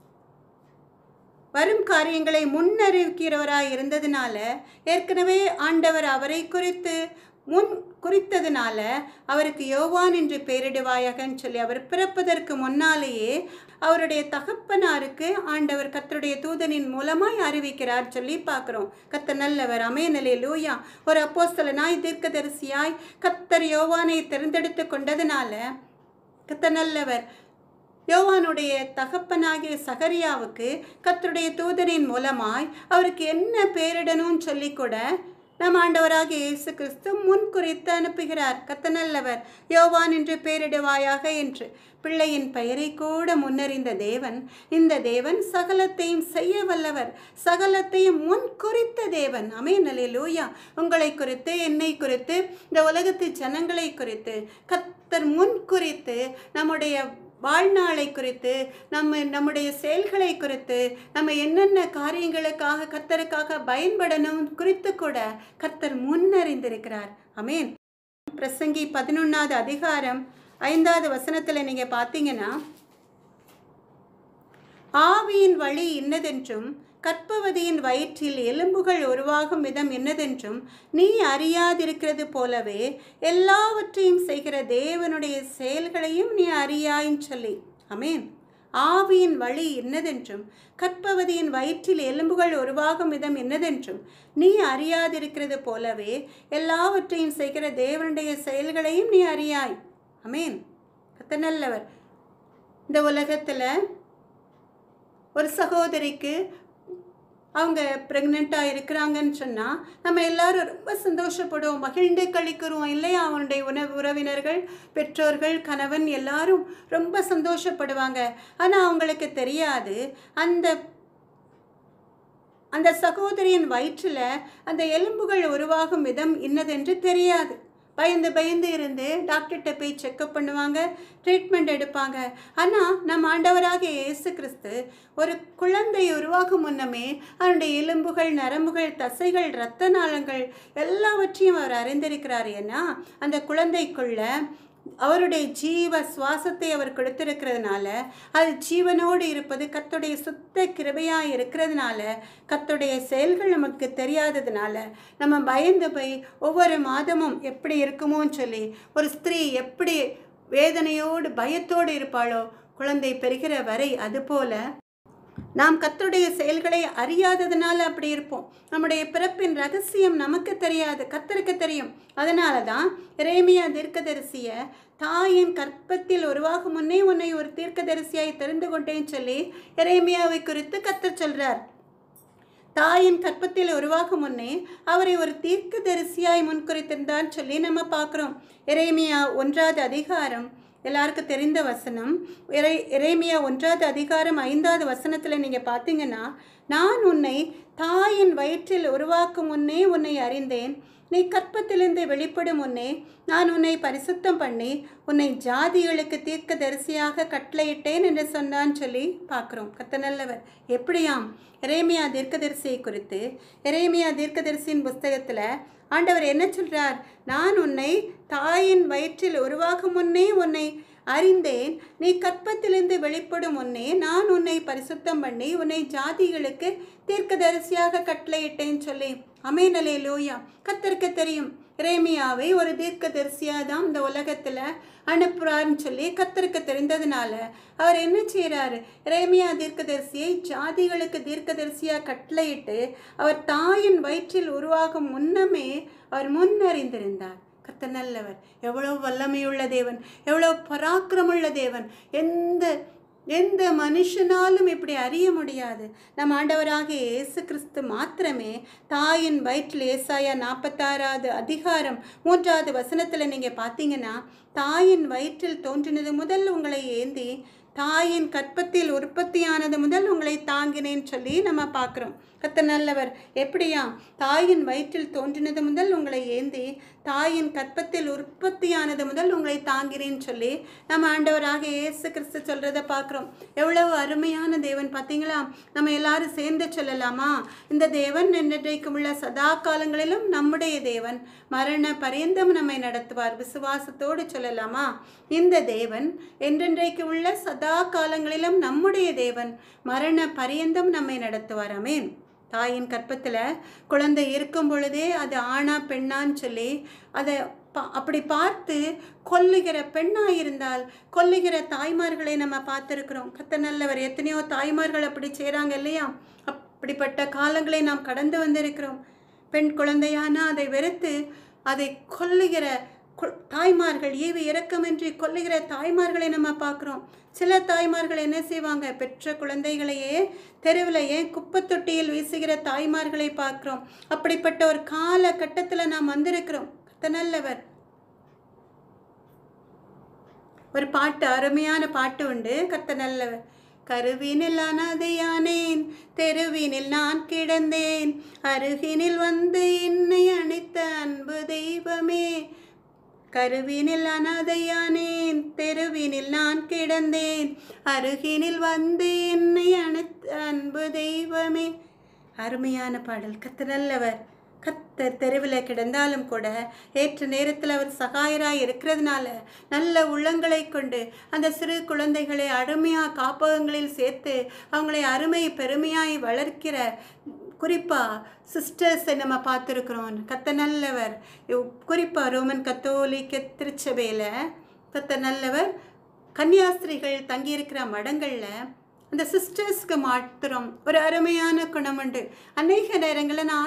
வரும் காரியங்களை முன்னறிவிக்கிறவராய் இருந்ததுனால ஏற்கனவே ஆண்டவர் அவரை குறித்து முன் குறித்ததுனால அவருக்கு யோவான் என்று பெயரிடுவாயாகன்னு சொல்லி அவர் பிறப்பதற்கு முன்னாலேயே அவருடைய தகப்பனாருக்கு ஆண்டவர் கர்த்தருடைய தூதனின் மூலமாய் அறிவிக்கிறார் சொல்லி பார்க்குறோம் கத்த நல்லவர் அமேனலே லூயா ஒரு அப்போஸ்தலனாய் தீர்க்கதரிசியாய் கத்தர் யோவானை தேர்ந்தெடுத்து கொண்டதுனால கத்த நல்லவர் யோவானுடைய தகப்பனாகிய சகரியாவுக்கு கர்த்தருடைய தூதனின் மூலமாய் அவருக்கு என்ன பேரிடணும்னு சொல்லி கூட நம் ஆண்டவராகிய இயேசு கிறிஸ்து முன் குறித்து அனுப்புகிறார் கத்த நல்லவர் யோவான் என்று பெயரிடுவாயாக என்று பிள்ளையின் பெயரை கூட முன்னறிந்த தேவன் இந்த தேவன் சகலத்தையும் செய்ய வல்லவர் சகலத்தையும் முன் குறித்த தேவன் அமேனலே லூயா உங்களை குறித்து என்னை குறித்து இந்த உலகத்து ஜனங்களை குறித்து கத்தர் முன் குறித்து நம்முடைய வாழ்நாளை குறித்து நம்ம நம்முடைய செயல்களை குறித்து நம்ம என்னென்ன காரியங்களுக்காக கர்த்தருக்காக பயன்படணும் குறித்து கூட கர்த்தர் முன்னறிந்திருக்கிறார் அமேன் பிரசங்கி பதினொன்றாவது அதிகாரம் ஐந்தாவது வசனத்தில் நீங்கள் பார்த்தீங்கன்னா ஆவியின் வழி இன்னதென்றும் கற்பவதியின் வயிற்றில் எலும்புகள் உருவாகும் விதம் என்னதென்றும் நீ அறியாதிருக்கிறது போலவே எல்லாவற்றையும் செய்கிற தேவனுடைய செயல்களையும் நீ அறியாயின்னு சொல்லி அமேன் ஆவியின் வழி என்னதென்றும் கற்பவதியின் வயிற்றில் எலும்புகள் உருவாகும் விதம் என்னதென்றும் நீ அறியாதிருக்கிறது போலவே எல்லாவற்றையும் செய்கிற தேவனுடைய செயல்களையும் நீ அறியாய் அமேன் கத்த நல்லவர் இந்த உலகத்தில் ஒரு சகோதரிக்கு அவங்க ப்ரெக்னெண்ட்டாக இருக்கிறாங்கன்னு சொன்னால் நம்ம எல்லாரும் ரொம்ப சந்தோஷப்படுவோம் மகிழ்ந்து கழிக்கிறோம் இல்லையா அவனுடைய உணவு உறவினர்கள் பெற்றோர்கள் கணவன் எல்லாரும் ரொம்ப சந்தோஷப்படுவாங்க ஆனால் அவங்களுக்கு தெரியாது அந்த அந்த சகோதரியின் வயிற்றில் அந்த எலும்புகள் உருவாகும் விதம் இன்னதென்று தெரியாது பயந்து பயந்து இருந்து டாக்டர்கிட்ட போய் செக்கப் பண்ணுவாங்க ட்ரீட்மெண்ட் எடுப்பாங்க ஆனால் நம்ம ஆண்டவராகிய இயேசு கிறிஸ்து ஒரு குழந்தை உருவாகும் முன்னமே அவனுடைய எலும்புகள் நரம்புகள் தசைகள் இரத்த நாளங்கள் எல்லாவற்றையும் அவர் அறிந்திருக்கிறார் ஏன்னா அந்த குழந்தைக்குள்ள அவருடைய ஜீவ சுவாசத்தை அவர் கொடுத்திருக்கிறதுனால அது ஜீவனோடு இருப்பது கத்துடைய சுத்த கிருபையாக இருக்கிறதுனால கத்துடைய செயல்கள் நமக்கு தெரியாததுனால நம்ம பயந்து போய் ஒவ்வொரு மாதமும் எப்படி இருக்குமோன்னு சொல்லி ஒரு ஸ்திரீ எப்படி வேதனையோடு பயத்தோடு இருப்பாளோ குழந்தை பெறுகிற வரை அதுபோல நாம் கத்தருடைய செயல்களை அறியாததுனால அப்படி இருப்போம் நம்முடைய பிறப்பின் ரகசியம் நமக்கு தெரியாது கத்தருக்கு தெரியும் அதனால தான் ரேமியா தீர்க்கதரிசிய தாயின் கற்பத்தில் உருவாகும் முன்னே உன்னை ஒரு தீர்க்கதரிசியாய் தெரிந்து கொண்டேன்னு சொல்லி எரேமியாவை குறித்து கத்தர் சொல்றார் தாயின் கற்பத்தில் உருவாகும் முன்னே அவரை ஒரு தீர்க்கதரிசியாய் முன்குறித்திருந்தான்னு சொல்லி நம்ம பார்க்குறோம் எரேமியா ஒன்றாவது அதிகாரம் எல்லாருக்கும் தெரிந்த வசனம் இறை இறைமையா ஒன்றாவது அதிகாரம் ஐந்தாவது வசனத்தில் நீங்கள் பார்த்தீங்கன்னா நான் உன்னை தாயின் வயிற்றில் உருவாக்கும் முன்னே உன்னை அறிந்தேன் நீ கற்பத்திலிருந்து வெளிப்படும் முன்னே நான் உன்னை பரிசுத்தம் பண்ணி உன்னை ஜாதிகளுக்கு தீர்க்க தரிசியாக கட்டளையிட்டேன் என்று சொன்னான்னு சொல்லி பார்க்குறோம் கத்த நல்லவர் எப்படியாம் எரேமியா தீர்க்கதரிசியை குறித்து எரேமியா தீர்க்கதரிசியின் புஸ்தகத்தில் ஆண்டவர் என்ன சொல்றார் நான் உன்னை தாயின் வயிற்றில் உருவாகும் முன்னே உன்னை அறிந்தேன் நீ கற்பத்திலிருந்து வெளிப்படும் முன்னே நான் உன்னை பரிசுத்தம் பண்ணி உன்னை ஜாதிகளுக்கு தீர்க்கதரிசியாக கட்டளையிட்டேன்னு சொல்லி அமேனலே லோயா கத்தருக்கு தெரியும் ரேமியாவை ஒரு தீர்க்கதரிசியாக தான் இந்த உலகத்தில் அனுப்புகிறாருன்னு சொல்லி கத்தருக்கு தெரிந்ததுனால அவர் என்ன செய்கிறாரு ரேமியா தீர்க்கதரிசியை ஜாதிகளுக்கு தீர்க்கதரிசியாக கட்டளையிட்டு அவர் தாயின் வயிற்றில் உருவாகும் முன்னமே அவர் முன்னறிந்திருந்தார் கத்த நல்லவர் எவ்வளோ வல்லமையுள்ள தேவன் எவ்வளோ பராக்கிரமுள்ள தேவன் எந்த எந்த மனுஷனாலும் இப்படி அறிய முடியாது நம் ஆண்டவராகிய இயேசு கிறிஸ்து மாத்திரமே தாயின் வயிற்றில் ஏசாயா நாற்பத்தாறாவது அதிகாரம் மூன்றாவது வசனத்தில் நீங்கள் பார்த்தீங்கன்னா தாயின் வயிற்றில் தோன்றினது முதல் உங்களை ஏந்தி தாயின் கற்பத்தில் உற்பத்தியானது முதல் உங்களை தாங்கினேன்னு சொல்லி நம்ம பார்க்குறோம் கத்த நல்லவர் எப்படியா தாயின் வயிற்றில் தோன்றினது முதல் உங்களை ஏந்தி தாயின் கற்பத்தில் உற்பத்தியானது முதல் உங்களை தாங்கினேன்னு சொல்லி நம்ம ஆண்டவராக இயேசு கிறிஸ்து சொல்கிறத பார்க்குறோம் எவ்வளவு அருமையான தேவன் பார்த்தீங்களா நம்ம எல்லாரும் சேர்ந்து சொல்லலாமா இந்த தேவன் என்றைக்கும் உள்ள சதா காலங்களிலும் நம்முடைய தேவன் மரண பரியந்தம் நம்மை நடத்துவார் விசுவாசத்தோடு சொல்லலாமா இந்த தேவன் என்றென்றைக்கு உள்ள சதா காலங்களிலும் நம்முடைய தேவன் மரண பரியந்தம் நம்மை நடத்துவார் அமேன் தாயின் கற்பத்தில் குழந்தை இருக்கும் பொழுதே அது ஆணா பெண்ணான்னு சொல்லி அதை பா அப்படி பார்த்து கொல்லுகிற பெண்ணாக இருந்தால் கொல்லுகிற தாய்மார்களை நம்ம பார்த்துருக்குறோம் கத்த நல்லவர் எத்தனையோ தாய்மார்கள் அப்படி செய்கிறாங்க இல்லையா அப்படிப்பட்ட காலங்களை நாம் கடந்து வந்திருக்கிறோம் பெண் குழந்தையானா அதை வெறுத்து அதை கொல்லுகிற கு- தாய்மார்கள் ஈவு இரக்கமின்றி கொல்லுகிற தாய்மார்களை நம்ம பார்க்குறோம் சில தாய்மார்கள் என்ன செய்வாங்க பெற்ற குழந்தைகளையே தெருவில் ஏன் குப்பை தொட்டியில் வீசுகிற தாய்மார்களை பார்க்குறோம் அப்படிப்பட்ட ஒரு காலகட்டத்தில் நாம் வந்திருக்கிறோம் கத்த நல்லவர் ஒரு பாட்டு அருமையான பாட்டு உண்டு கத்த நல்லவர் கருவினில் அனாதையானேன் தெருவினில் நான் கிடந்தேன் அருகினில் வந்து என்னை அணைத்த அன்பு தெய்வமே கருவினில் அனாதையானேன் தெருவினில் நான் கிடந்தேன் அருகினில் வந்து என்னை அணைத்த அன்பு தெய்வமே அருமையான பாடல் கத்த நல்லவர் கத்தர் தெருவில் கிடந்தாலும் கூட ஏற்ற நேரத்தில் அவர் சகாயராய் இருக்கிறதுனால நல்ல உள்ளங்களை கொண்டு அந்த சிறு குழந்தைகளை அருமையாக காப்பகங்களில் சேர்த்து அவங்களை அருமை பெருமையாய் வளர்க்கிற குறிப்பாக சிஸ்டர்ஸை நம்ம பார்த்துருக்குறோம் கத்த நல்லவர் குறிப்பாக ரோமன் கத்தோலிக்க திருச்சபையில் கத்த நல்லவர் கன்னியாஸ்திரிகள் தங்கியிருக்கிற மடங்களில் அந்த சிஸ்டர்ஸ்க்கு மாத்திரம் ஒரு அருமையான குணம் உண்டு அநேக நேரங்களில் நான்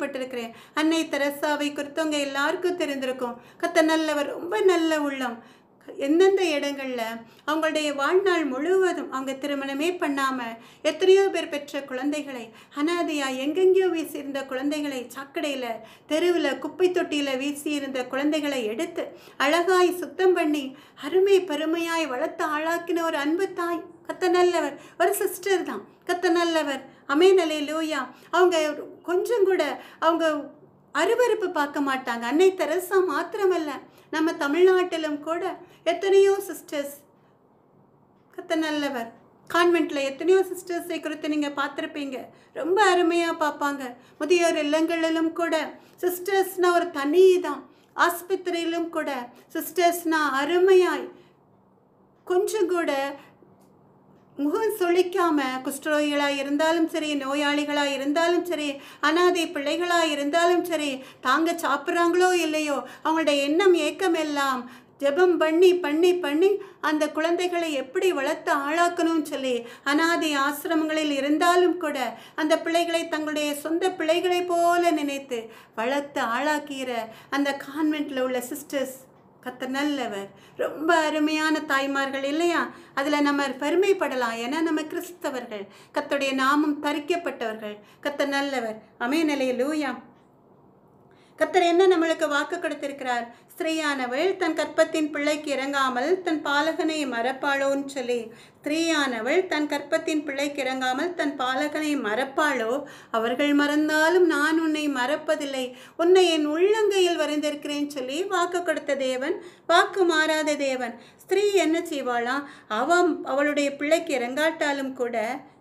ஆச்சரியப்பட்டிருக்கிறேன் அன்னை தெரசாவை குறித்தவங்க எல்லாருக்கும் தெரிந்திருக்கும் கத்த நல்லவர் ரொம்ப நல்ல உள்ளம் எந்தெந்த இடங்களில் அவங்களுடைய வாழ்நாள் முழுவதும் அவங்க திருமணமே பண்ணாமல் எத்தனையோ பேர் பெற்ற குழந்தைகளை அனாதையாக எங்கெங்கேயோ வீசியிருந்த குழந்தைகளை சாக்கடையில் தெருவில் குப்பை தொட்டியில் வீசியிருந்த குழந்தைகளை எடுத்து அழகாய் சுத்தம் பண்ணி அருமை பெருமையாய் வளர்த்து ஆளாக்கின ஒரு அன்பு தாய் கத்த நல்லவர் ஒரு சிஸ்டர் தான் கத்த நல்லவர் அமேனலே லூயா அவங்க கொஞ்சம் கூட அவங்க அருவருப்பு பார்க்க மாட்டாங்க அன்னை தெரசா மாத்திரமல்ல நம்ம தமிழ்நாட்டிலும் கூட எத்தனையோ சிஸ்டர்ஸ் கத்த நல்லவர் கான்வெண்ட்டில் எத்தனையோ சிஸ்டர்ஸை குறித்து நீங்கள் பார்த்துருப்பீங்க ரொம்ப அருமையாக பார்ப்பாங்க முதியோர் இல்லங்களிலும் கூட சிஸ்டர்ஸ்னால் ஒரு தனி தான் ஆஸ்பத்திரியிலும் கூட சிஸ்டர்ஸ்னால் அருமையாய் கொஞ்சம் கூட முகம் சொலிக்காம குஷ்டரோகிகளாக இருந்தாலும் சரி நோயாளிகளாக இருந்தாலும் சரி அனாதை பிள்ளைகளாக இருந்தாலும் சரி தாங்க சாப்பிட்றாங்களோ இல்லையோ அவங்களுடைய எண்ணம் ஏக்கம் எல்லாம் ஜெபம் பண்ணி பண்ணி பண்ணி அந்த குழந்தைகளை எப்படி வளர்த்து ஆளாக்கணும்னு சொல்லி அனாதை ஆசிரமங்களில் இருந்தாலும் கூட அந்த பிள்ளைகளை தங்களுடைய சொந்த பிள்ளைகளை போல நினைத்து வளர்த்து ஆளாக்கிற அந்த கான்வெண்ட்டில் உள்ள சிஸ்டர்ஸ் கத்த நல்லவர் ரொம்ப அருமையான தாய்மார்கள் இல்லையா அதில் நம்ம பெருமைப்படலாம் ஏன்னா நம்ம கிறிஸ்தவர்கள் கத்துடைய நாமம் தரிக்கப்பட்டவர்கள் கத்த நல்லவர் அமேநிலைய லூயா கத்தர் என்ன நம்மளுக்கு வாக்கு கொடுத்திருக்கிறார் ஸ்திரீயானவள் தன் கற்பத்தின் பிள்ளைக்கு இறங்காமல் தன் பாலகனை மறப்பாளோன்னு சொல்லி ஸ்திரீயானவள் தன் கற்பத்தின் பிள்ளைக்கு இறங்காமல் தன் பாலகனை மறப்பாளோ அவர்கள் மறந்தாலும் நான் உன்னை மறப்பதில்லை உன்னை என் உள்ளங்கையில் வரைந்திருக்கிறேன்னு சொல்லி வாக்கு கொடுத்த தேவன் வாக்கு மாறாத தேவன் ஸ்திரீ என்ன செய்வாளாம் அவன் அவளுடைய பிள்ளைக்கு இறங்காட்டாலும் கூட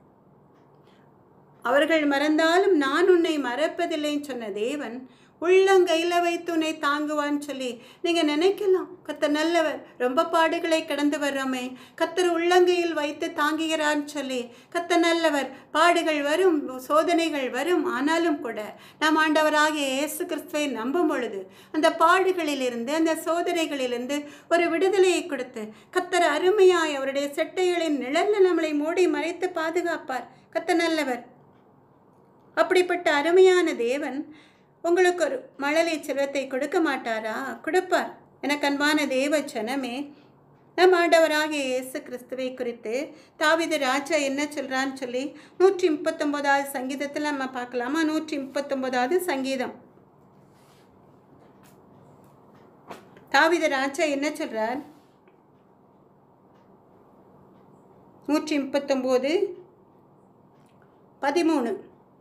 அவர்கள் மறந்தாலும் நான் உன்னை மறப்பதில்லைன்னு சொன்ன தேவன் உள்ளங்கையில் வைத்து உன்னை தாங்குவான்னு சொல்லி நீங்கள் நினைக்கலாம் கத்தர் நல்லவர் ரொம்ப பாடுகளை கடந்து வர்றோமே கத்தர் உள்ளங்கையில் வைத்து தாங்குகிறான்னு சொல்லி கத்த நல்லவர் பாடுகள் வரும் சோதனைகள் வரும் ஆனாலும் கூட நாம் ஆண்டவராகிய இயேசு கிறிஸ்துவை நம்பும் பொழுது அந்த பாடுகளிலிருந்து அந்த சோதனைகளிலிருந்து ஒரு விடுதலையை கொடுத்து கத்தர் அருமையாய் அவருடைய செட்டைகளின் நிழல்ல நம்மளை மூடி மறைத்து பாதுகாப்பார் கத்த நல்லவர் அப்படிப்பட்ட அருமையான தேவன் உங்களுக்கு ஒரு மழலை செல்வத்தை கொடுக்க மாட்டாரா கொடுப்பார் எனக்கு அன்பான தேவ ஜனமே நம் ஆண்டவராகிய இயேசு கிறிஸ்துவை குறித்து தாவித ராஜா என்ன சொல்கிறான்னு சொல்லி நூற்றி முப்பத்தொம்போதாவது சங்கீதத்தில் நம்ம பார்க்கலாமா நூற்றி முப்பத்தொம்போதாவது சங்கீதம் தாவித ராஜா என்ன சொல்கிறார் நூற்றி முப்பத்தொம்போது பதிமூணு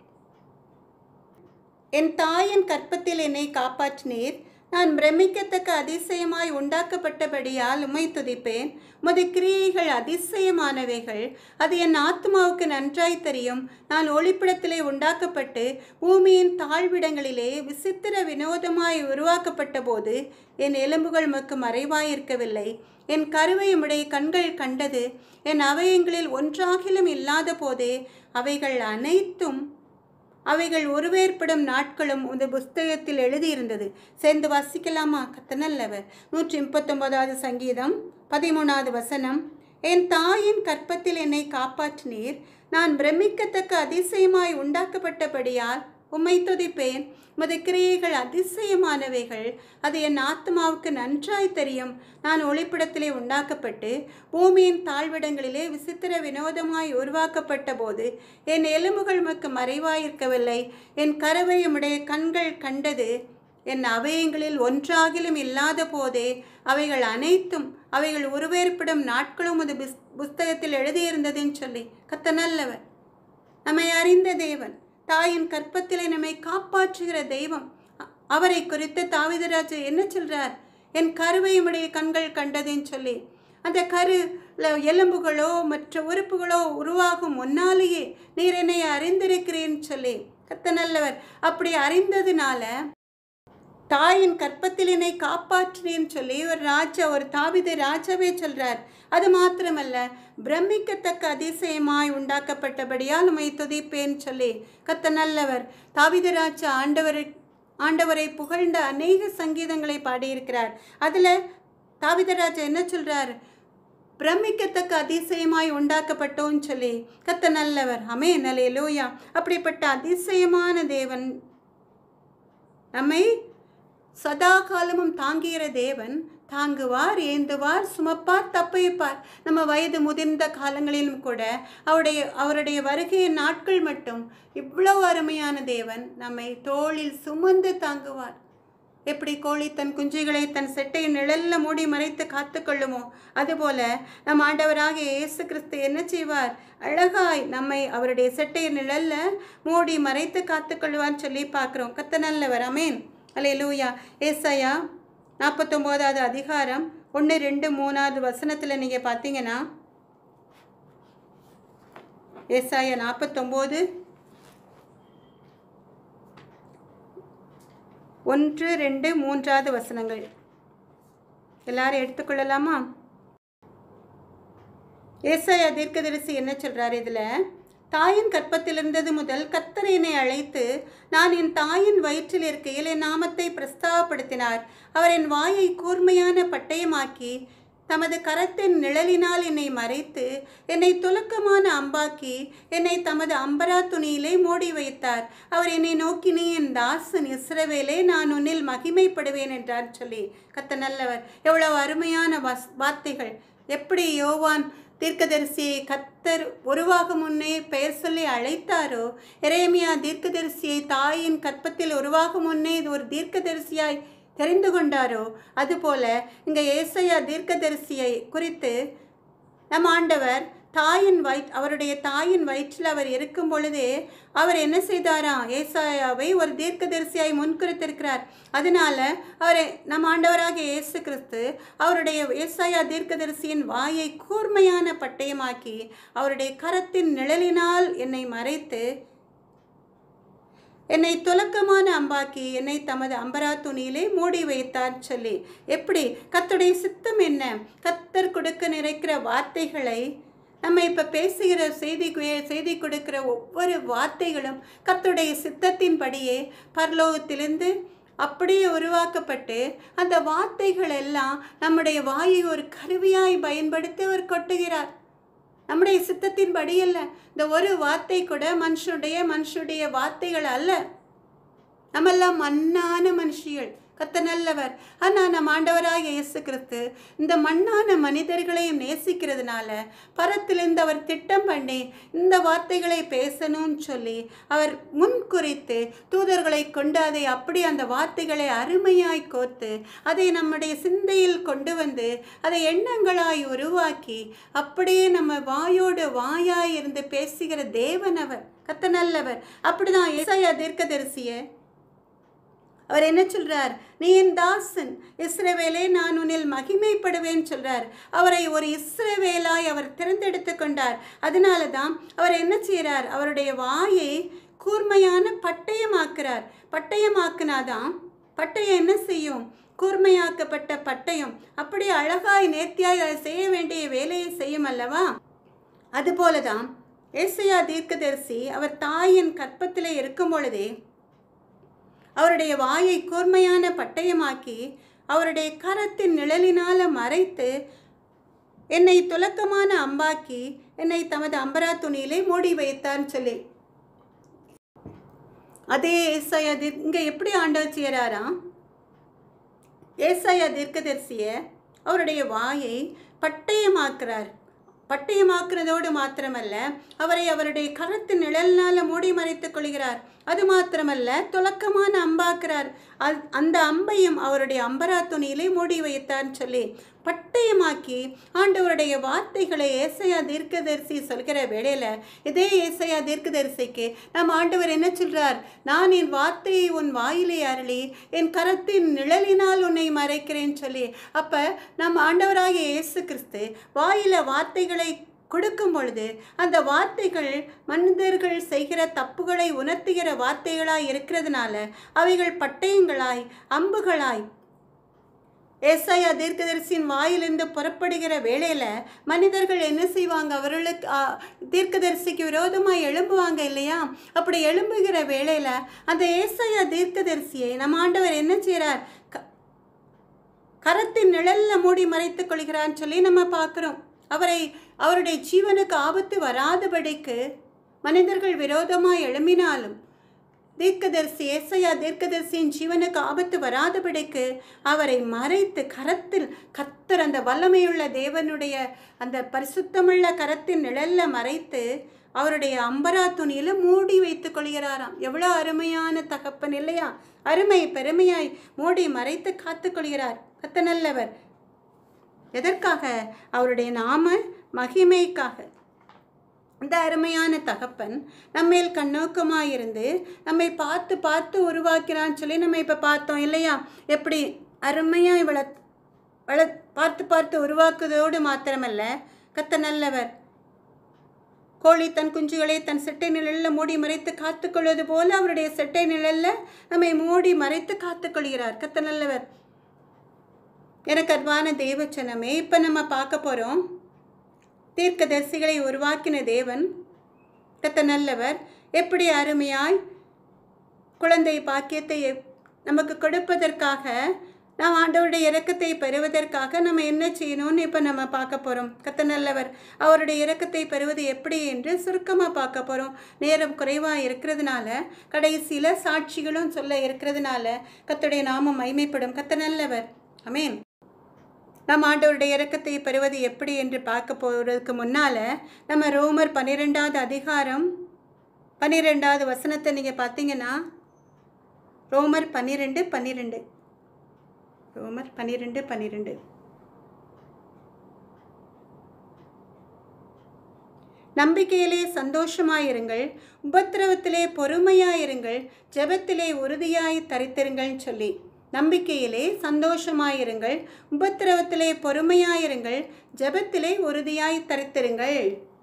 என் தாயின் கற்பத்தில் என்னை காப்பாற்றினீர் நான் பிரமிக்கத்தக்க அதிசயமாய் உண்டாக்கப்பட்டபடியால் உமை துதிப்பேன் உமது கிரியைகள் அதிசயமானவைகள் அது என் ஆத்மாவுக்கு நன்றாய் தெரியும் நான் ஒளிப்படத்திலே உண்டாக்கப்பட்டு பூமியின் தாழ்விடங்களிலே விசித்திர வினோதமாய் உருவாக்கப்பட்ட போது என் எலும்புகள் மக்கு மறைவாயிருக்கவில்லை என் கருவை உடைய கண்கள் கண்டது என் அவயங்களில் ஒன்றாகிலும் இல்லாத போதே அவைகள் அனைத்தும் அவைகள் உருவேற்படும் நாட்களும் இந்த புஸ்தகத்தில் எழுதியிருந்தது சேர்ந்து வாசிக்கலாமா கத்தனல்லவர் நூற்றி முப்பத்தொன்பதாவது சங்கீதம் பதிமூணாவது வசனம் என் தாயின் கற்பத்தில் என்னை காப்பாற்றினீர் நான் பிரமிக்கத்தக்க அதிசயமாய் உண்டாக்கப்பட்டபடியால் உம்மை துதிப்பேன் உமது கிரியைகள் அதிசயமானவைகள் அது என் ஆத்மாவுக்கு நன்றாய் தெரியும் நான் ஒளிப்படத்திலே உண்டாக்கப்பட்டு பூமியின் தாழ்விடங்களிலே விசித்திர வினோதமாய் உருவாக்கப்பட்ட போது என் எலும்புகள் மக்கு மறைவாயிருக்கவில்லை என் கரவை உடைய கண்கள் கண்டது என் அவயங்களில் ஒன்றாகிலும் இல்லாத போதே அவைகள் அனைத்தும் அவைகள் உருவேற்படும் நாட்களும் அது புஸ் புஸ்தகத்தில் எழுதியிருந்ததுன்னு சொல்லி கத்த நல்லவர் நம்மை அறிந்த தேவன் தாயின் கற்பத்திலே நம்மை காப்பாற்றுகிற தெய்வம் அ- அவரை குறித்து தாவிதராஜா என்ன சொல்றார் என் கருவையுடைய கண்கள் கண்டதுன்னு சொல்லி அந்த கரு எலும்புகளோ மற்ற உறுப்புகளோ உருவாகும் முன்னாலேயே நீர் என்னை அறிந்திருக்கிறேன்னு சொல்லி கத்த நல்லவர் அப்படி அறிந்ததுனால தாயின் கற்பத்தில் என்னை காப்பாற்றினேன்னு சொல்லி ஒரு ராஜா ஒரு தாவித ராஜாவே சொல்றார் அது மாத்திரமல்ல பிரமிக்கத்தக்க அதிசயமாய் உண்டாக்கப்பட்டபடியால் உமை துதிப்பேன்னு சொல்லி கத்த நல்லவர் தாவித ராஜா ஆண்டவரை ஆண்டவரை புகழ்ந்த அநேக சங்கீதங்களை பாடியிருக்கிறார் அதில் தாவிதராஜா என்ன சொல்றார் பிரமிக்கத்தக்க அதிசயமாய் உண்டாக்கப்பட்டோன்னு சொல்லி கத்த நல்லவர் அமே நலே லோயா அப்படிப்பட்ட அதிசயமான தேவன் நம்மை சதா காலமும் தாங்குகிற தேவன் தாங்குவார் ஏந்துவார் சுமப்பார் தப்பைப்பார் நம்ம வயது முதிர்ந்த காலங்களிலும் கூட அவருடைய அவருடைய வருகையின் நாட்கள் மட்டும் இவ்வளவு அருமையான தேவன் நம்மை தோளில் சுமந்து தாங்குவார் எப்படி கோழி தன் குஞ்சுகளை தன் செட்டையின் நிழல்ல மூடி மறைத்து காத்துக்கொள்ளுமோ அதுபோல நம் ஆண்டவராகிய இயேசு கிறிஸ்து என்ன செய்வார் அழகாய் நம்மை அவருடைய செட்டையின் நிழல்ல மூடி மறைத்து காத்துக்கொள்வார்னு சொல்லி பார்க்குறோம் கத்த நல்லவர் அமேன் அலே லூயா ஏசாயா நாற்பத்தொம்போதாவது அதிகாரம் ஒன்று ரெண்டு மூணாவது வசனத்தில் நீங்கள் பார்த்தீங்கன்னா ஏசாயா நாற்பத்தொம்போது ஒன்று ரெண்டு மூன்றாவது வசனங்கள் எல்லாரும் எடுத்துக்கொள்ளலாமா ஏசாயா தீர்க்கதரிசி என்ன சொல்றாரு இதுல தாயின் கற்பத்தில் இருந்தது முதல் கர்த்தர் என்னை அழைத்து நான் என் தாயின் வயிற்றில் இருக்கையில் என் நாமத்தை பிரஸ்தாவப்படுத்தினார் அவர் என் வாயை கூர்மையான பட்டயமாக்கி தமது கரத்தின் நிழலினால் என்னை மறைத்து என்னை துலக்கமான அம்பாக்கி என்னை தமது அம்பரா துணியிலே மூடி வைத்தார் அவர் என்னை நோக்கி நீ என் தாசன் இஸ்ரவேலே நான் உன்னில் மகிமைப்படுவேன் என்றார் சொல்லி கத்த நல்லவர் எவ்வளவு அருமையான வாஸ் வார்த்தைகள் எப்படி யோவான் தீர்க்கதரிசியை கத்தர் உருவாக முன்னே பெயர் சொல்லி அழைத்தாரோ எரேமியா தீர்க்கதரிசியை தாயின் கற்பத்தில் உருவாக முன்னே இது ஒரு தீர்க்கதரிசியாய் தெரிந்து கொண்டாரோ அதுபோல இங்கே ஏசையா தீர்க்கதரிசியை குறித்து நம் ஆண்டவர் தாயின் வயிற் அவருடைய தாயின் வயிற்றில் அவர் இருக்கும் பொழுதே அவர் என்ன செய்தாராம் ஏசாயாவை ஒரு தீர்க்கதரிசியாய் முன்குறித்திருக்கிறார் அதனால அவரை நம் ஆண்டவராகிய இயேசு கிறிஸ்து அவருடைய ஏசாயா தீர்க்கதரிசியின் வாயை கூர்மையான பட்டயமாக்கி அவருடைய கரத்தின் நிழலினால் என்னை மறைத்து என்னை துலக்கமான அம்பாக்கி என்னை தமது அம்பரா துணியிலே மூடி வைத்தார் சொல்லி எப்படி கத்துடைய சித்தம் என்ன கத்தர் கொடுக்க நிறைக்கிற வார்த்தைகளை நம்ம இப்போ பேசுகிற செய்தி செய்தி கொடுக்கிற ஒவ்வொரு வார்த்தைகளும் கத்துடைய சித்தத்தின்படியே பரலோகத்திலிருந்து அப்படியே உருவாக்கப்பட்டு அந்த வார்த்தைகள் எல்லாம் நம்முடைய வாயை ஒரு கருவியாய் பயன்படுத்தி அவர் கொட்டுகிறார் நம்முடைய சித்தத்தின்படி அல்ல இந்த ஒரு வார்த்தை கூட மனுஷனுடைய மனுஷனுடைய வார்த்தைகள் அல்ல நம்மெல்லாம் மண்ணான மனுஷிகள் கத்த நல்லவர் ஆனால் நம் ஆண்டவராக இயேசு கிறிஸ்து இந்த மண்ணான மனிதர்களையும் நேசிக்கிறதுனால பரத்திலிருந்து அவர் திட்டம் பண்ணி இந்த வார்த்தைகளை பேசணும்னு சொல்லி அவர் முன் குறித்து தூதர்களை கொண்டு அதை அப்படி அந்த வார்த்தைகளை அருமையாய் கோர்த்து அதை நம்முடைய சிந்தையில் கொண்டு வந்து அதை எண்ணங்களாய் உருவாக்கி அப்படியே நம்ம வாயோடு வாயாய் இருந்து பேசுகிற தேவன் அவர் கத்த நல்லவர் அப்படிதான் ஏசாயா தீர்க்கதரிசியை அவர் என்ன சொல்றார் நீ என் தாசன் இஸ்ரவேலே நான் உன்னில் மகிமைப்படுவேன் சொல்றார் அவரை ஒரு இஸ்ரவேலாய் அவர் தேர்ந்தெடுத்து கொண்டார் அதனால தான் அவர் என்ன செய்கிறார் அவருடைய வாயை கூர்மையான பட்டயமாக்குறார் பட்டயமாக்குனாதான் பட்டயம் என்ன செய்யும் கூர்மையாக்கப்பட்ட பட்டயம் அப்படி அழகாய் நேர்த்தியாய் அதை செய்ய வேண்டிய வேலையை செய்யும் அல்லவா அதுபோலதான் ஏசையா தீர்க்கதரிசி அவர் தாயின் கற்பத்திலே இருக்கும் பொழுதே அவருடைய வாயை கூர்மையான பட்டயமாக்கி அவருடைய கரத்தின் நிழலினால மறைத்து என்னை துலக்கமான அம்பாக்கி என்னை தமது அம்பரா துணியிலே மூடி வைத்தான்னு சொல்லி அதே ஏசாயா தீர் இங்கே எப்படி ஆண்டவர் செய்கிறாராம் ஏசாயா தீர்க்கதரிசிய அவருடைய வாயை பட்டயமாக்குறார் பட்டயமாக்குறதோடு மாத்திரமல்ல அவரை அவருடைய கரத்து நிழல்னால மூடி மறைத்துக் கொள்கிறார் அது மாத்திரமல்ல துலக்கமான அம்பாக்குறார் அந் அந்த அம்பையும் அவருடைய அம்பரா துணியிலே மூடி வைத்தார்னு சொல்லி பட்டயமாக்கி ஆண்டவருடைய வார்த்தைகளை ஏசையா தீர்க்கதரிசி சொல்கிற வேளையில இதே ஏசையா தீர்க்கதரிசிக்கு நம் ஆண்டவர் என்ன சொல்றார் நான் என் வார்த்தையை உன் வாயிலே அருளி என் கரத்தின் நிழலினால் உன்னை மறைக்கிறேன்னு சொல்லி அப்ப நம் ஆண்டவராகிய இயேசு கிறிஸ்து வாயில வார்த்தைகளை கொடுக்கும் பொழுது அந்த வார்த்தைகள் மனிதர்கள் செய்கிற தப்புகளை உணர்த்துகிற வார்த்தைகளாய் இருக்கிறதுனால அவைகள் பட்டயங்களாய் அம்புகளாய் ஏசாயா தீர்க்கதரிசியின் வாயிலிருந்து புறப்படுகிற வேளையில மனிதர்கள் என்ன செய்வாங்க அவர்களுக்கு ஆ, தீர்க்கதரிசிக்கு விரோதமாக எழும்புவாங்க இல்லையா அப்படி எழும்புகிற வேளையில அந்த ஏசாயா தீர்க்கதரிசியை நம்ம ஆண்டவர் என்ன செய்கிறார் க- கரத்தின் நிழல்ல மூடி மறைத்துக் கொள்கிறான்னு சொல்லி நம்ம பார்க்குறோம் அவரை அவருடைய ஜீவனுக்கு ஆபத்து வராதபடிக்கு மனிதர்கள் விரோதமாக எழும்பினாலும் தீர்க்கதரிசி ஏசையா தீர்க்கதரிசியின் ஜீவனுக்கு ஆபத்து வராதபடிக்கு அவரை மறைத்து கரத்தில் கத்தர் அந்த வல்லமையுள்ள தேவனுடைய அந்த பரிசுத்தமுள்ள கரத்தின் நிழல்ல மறைத்து அவருடைய அம்பரா துணியில மூடி வைத்துக் கொள்கிறாராம் எவ்வளோ அருமையான தகப்பன் இல்லையா அருமை பெருமையாய் மூடி மறைத்து காத்துக் கொள்கிறார் கத்த நல்லவர் எதற்காக அவருடைய நாம மகிமைக்காக இந்த அருமையான தகப்பன் நம்மேல் கண்ணோக்கமாயிருந்து நம்மை பார்த்து பார்த்து உருவாக்கிறான்னு சொல்லி நம்ம இப்போ பார்த்தோம் இல்லையா எப்படி அருமையாக இவளை வள பார்த்து பார்த்து உருவாக்குவதோடு மாத்திரமல்ல கத்த நல்லவர் கோழி தன் குஞ்சுகளை தன் செட்டை நிழலில் மூடி மறைத்து காத்துக்கொள்வது போல அவருடைய செட்டை நிழலில் நம்மை மூடி மறைத்து காத்துக்கொள்கிறார் கத்த நல்லவர் எனக்கு அன்பான தேவச்சனமே இப்போ நம்ம பார்க்க போகிறோம் தீர்க்கதரிசிகளை உருவாக்கின தேவன் கத்த நல்லவர் எப்படி அருமையாய் குழந்தை பாக்கியத்தை எப்- நமக்கு கொடுப்பதற்காக நாம் ஆண்டவருடைய இரக்கத்தை பெறுவதற்காக நம்ம என்ன செய்யணும்னு இப்போ நம்ம பார்க்க போகிறோம் கத்த நல்லவர் அவருடைய இரக்கத்தை பெறுவது எப்படி என்று சுருக்கமாக பார்க்க போகிறோம் நேரம் குறைவாக இருக்கிறதுனால கடைசியில் சாட்சிகளும் சொல்ல இருக்கிறதுனால கத்துடைய நாமம் மைமைப்படும் கத்த நல்லவர் அமேன் நம் ஆண்டவருடைய இரக்கத்தை பெறுவது எப்படி என்று பார்க்க போகிறதுக்கு முன்னால் நம்ம ரோமர் பன்னிரெண்டாவது அதிகாரம் பன்னிரெண்டாவது வசனத்தை நீங்கள் பார்த்தீங்கன்னா ரோமர் பன்னிரெண்டு பன்னிரெண்டு ரோமர் பன்னிரெண்டு பன்னிரெண்டு நம்பிக்கையிலே சந்தோஷமாயிருங்கள் உபத்திரவத்திலே பொறுமையாயிருங்கள் ஜெபத்திலே உறுதியாய் தரித்திருங்கள்னு சொல்லி நம்பிக்கையிலே சந்தோஷமாயிருங்கள் உபத்திரவத்திலே பொறுமையாயிருங்கள் ஜெபத்திலே உறுதியாய் தரித்திருங்கள்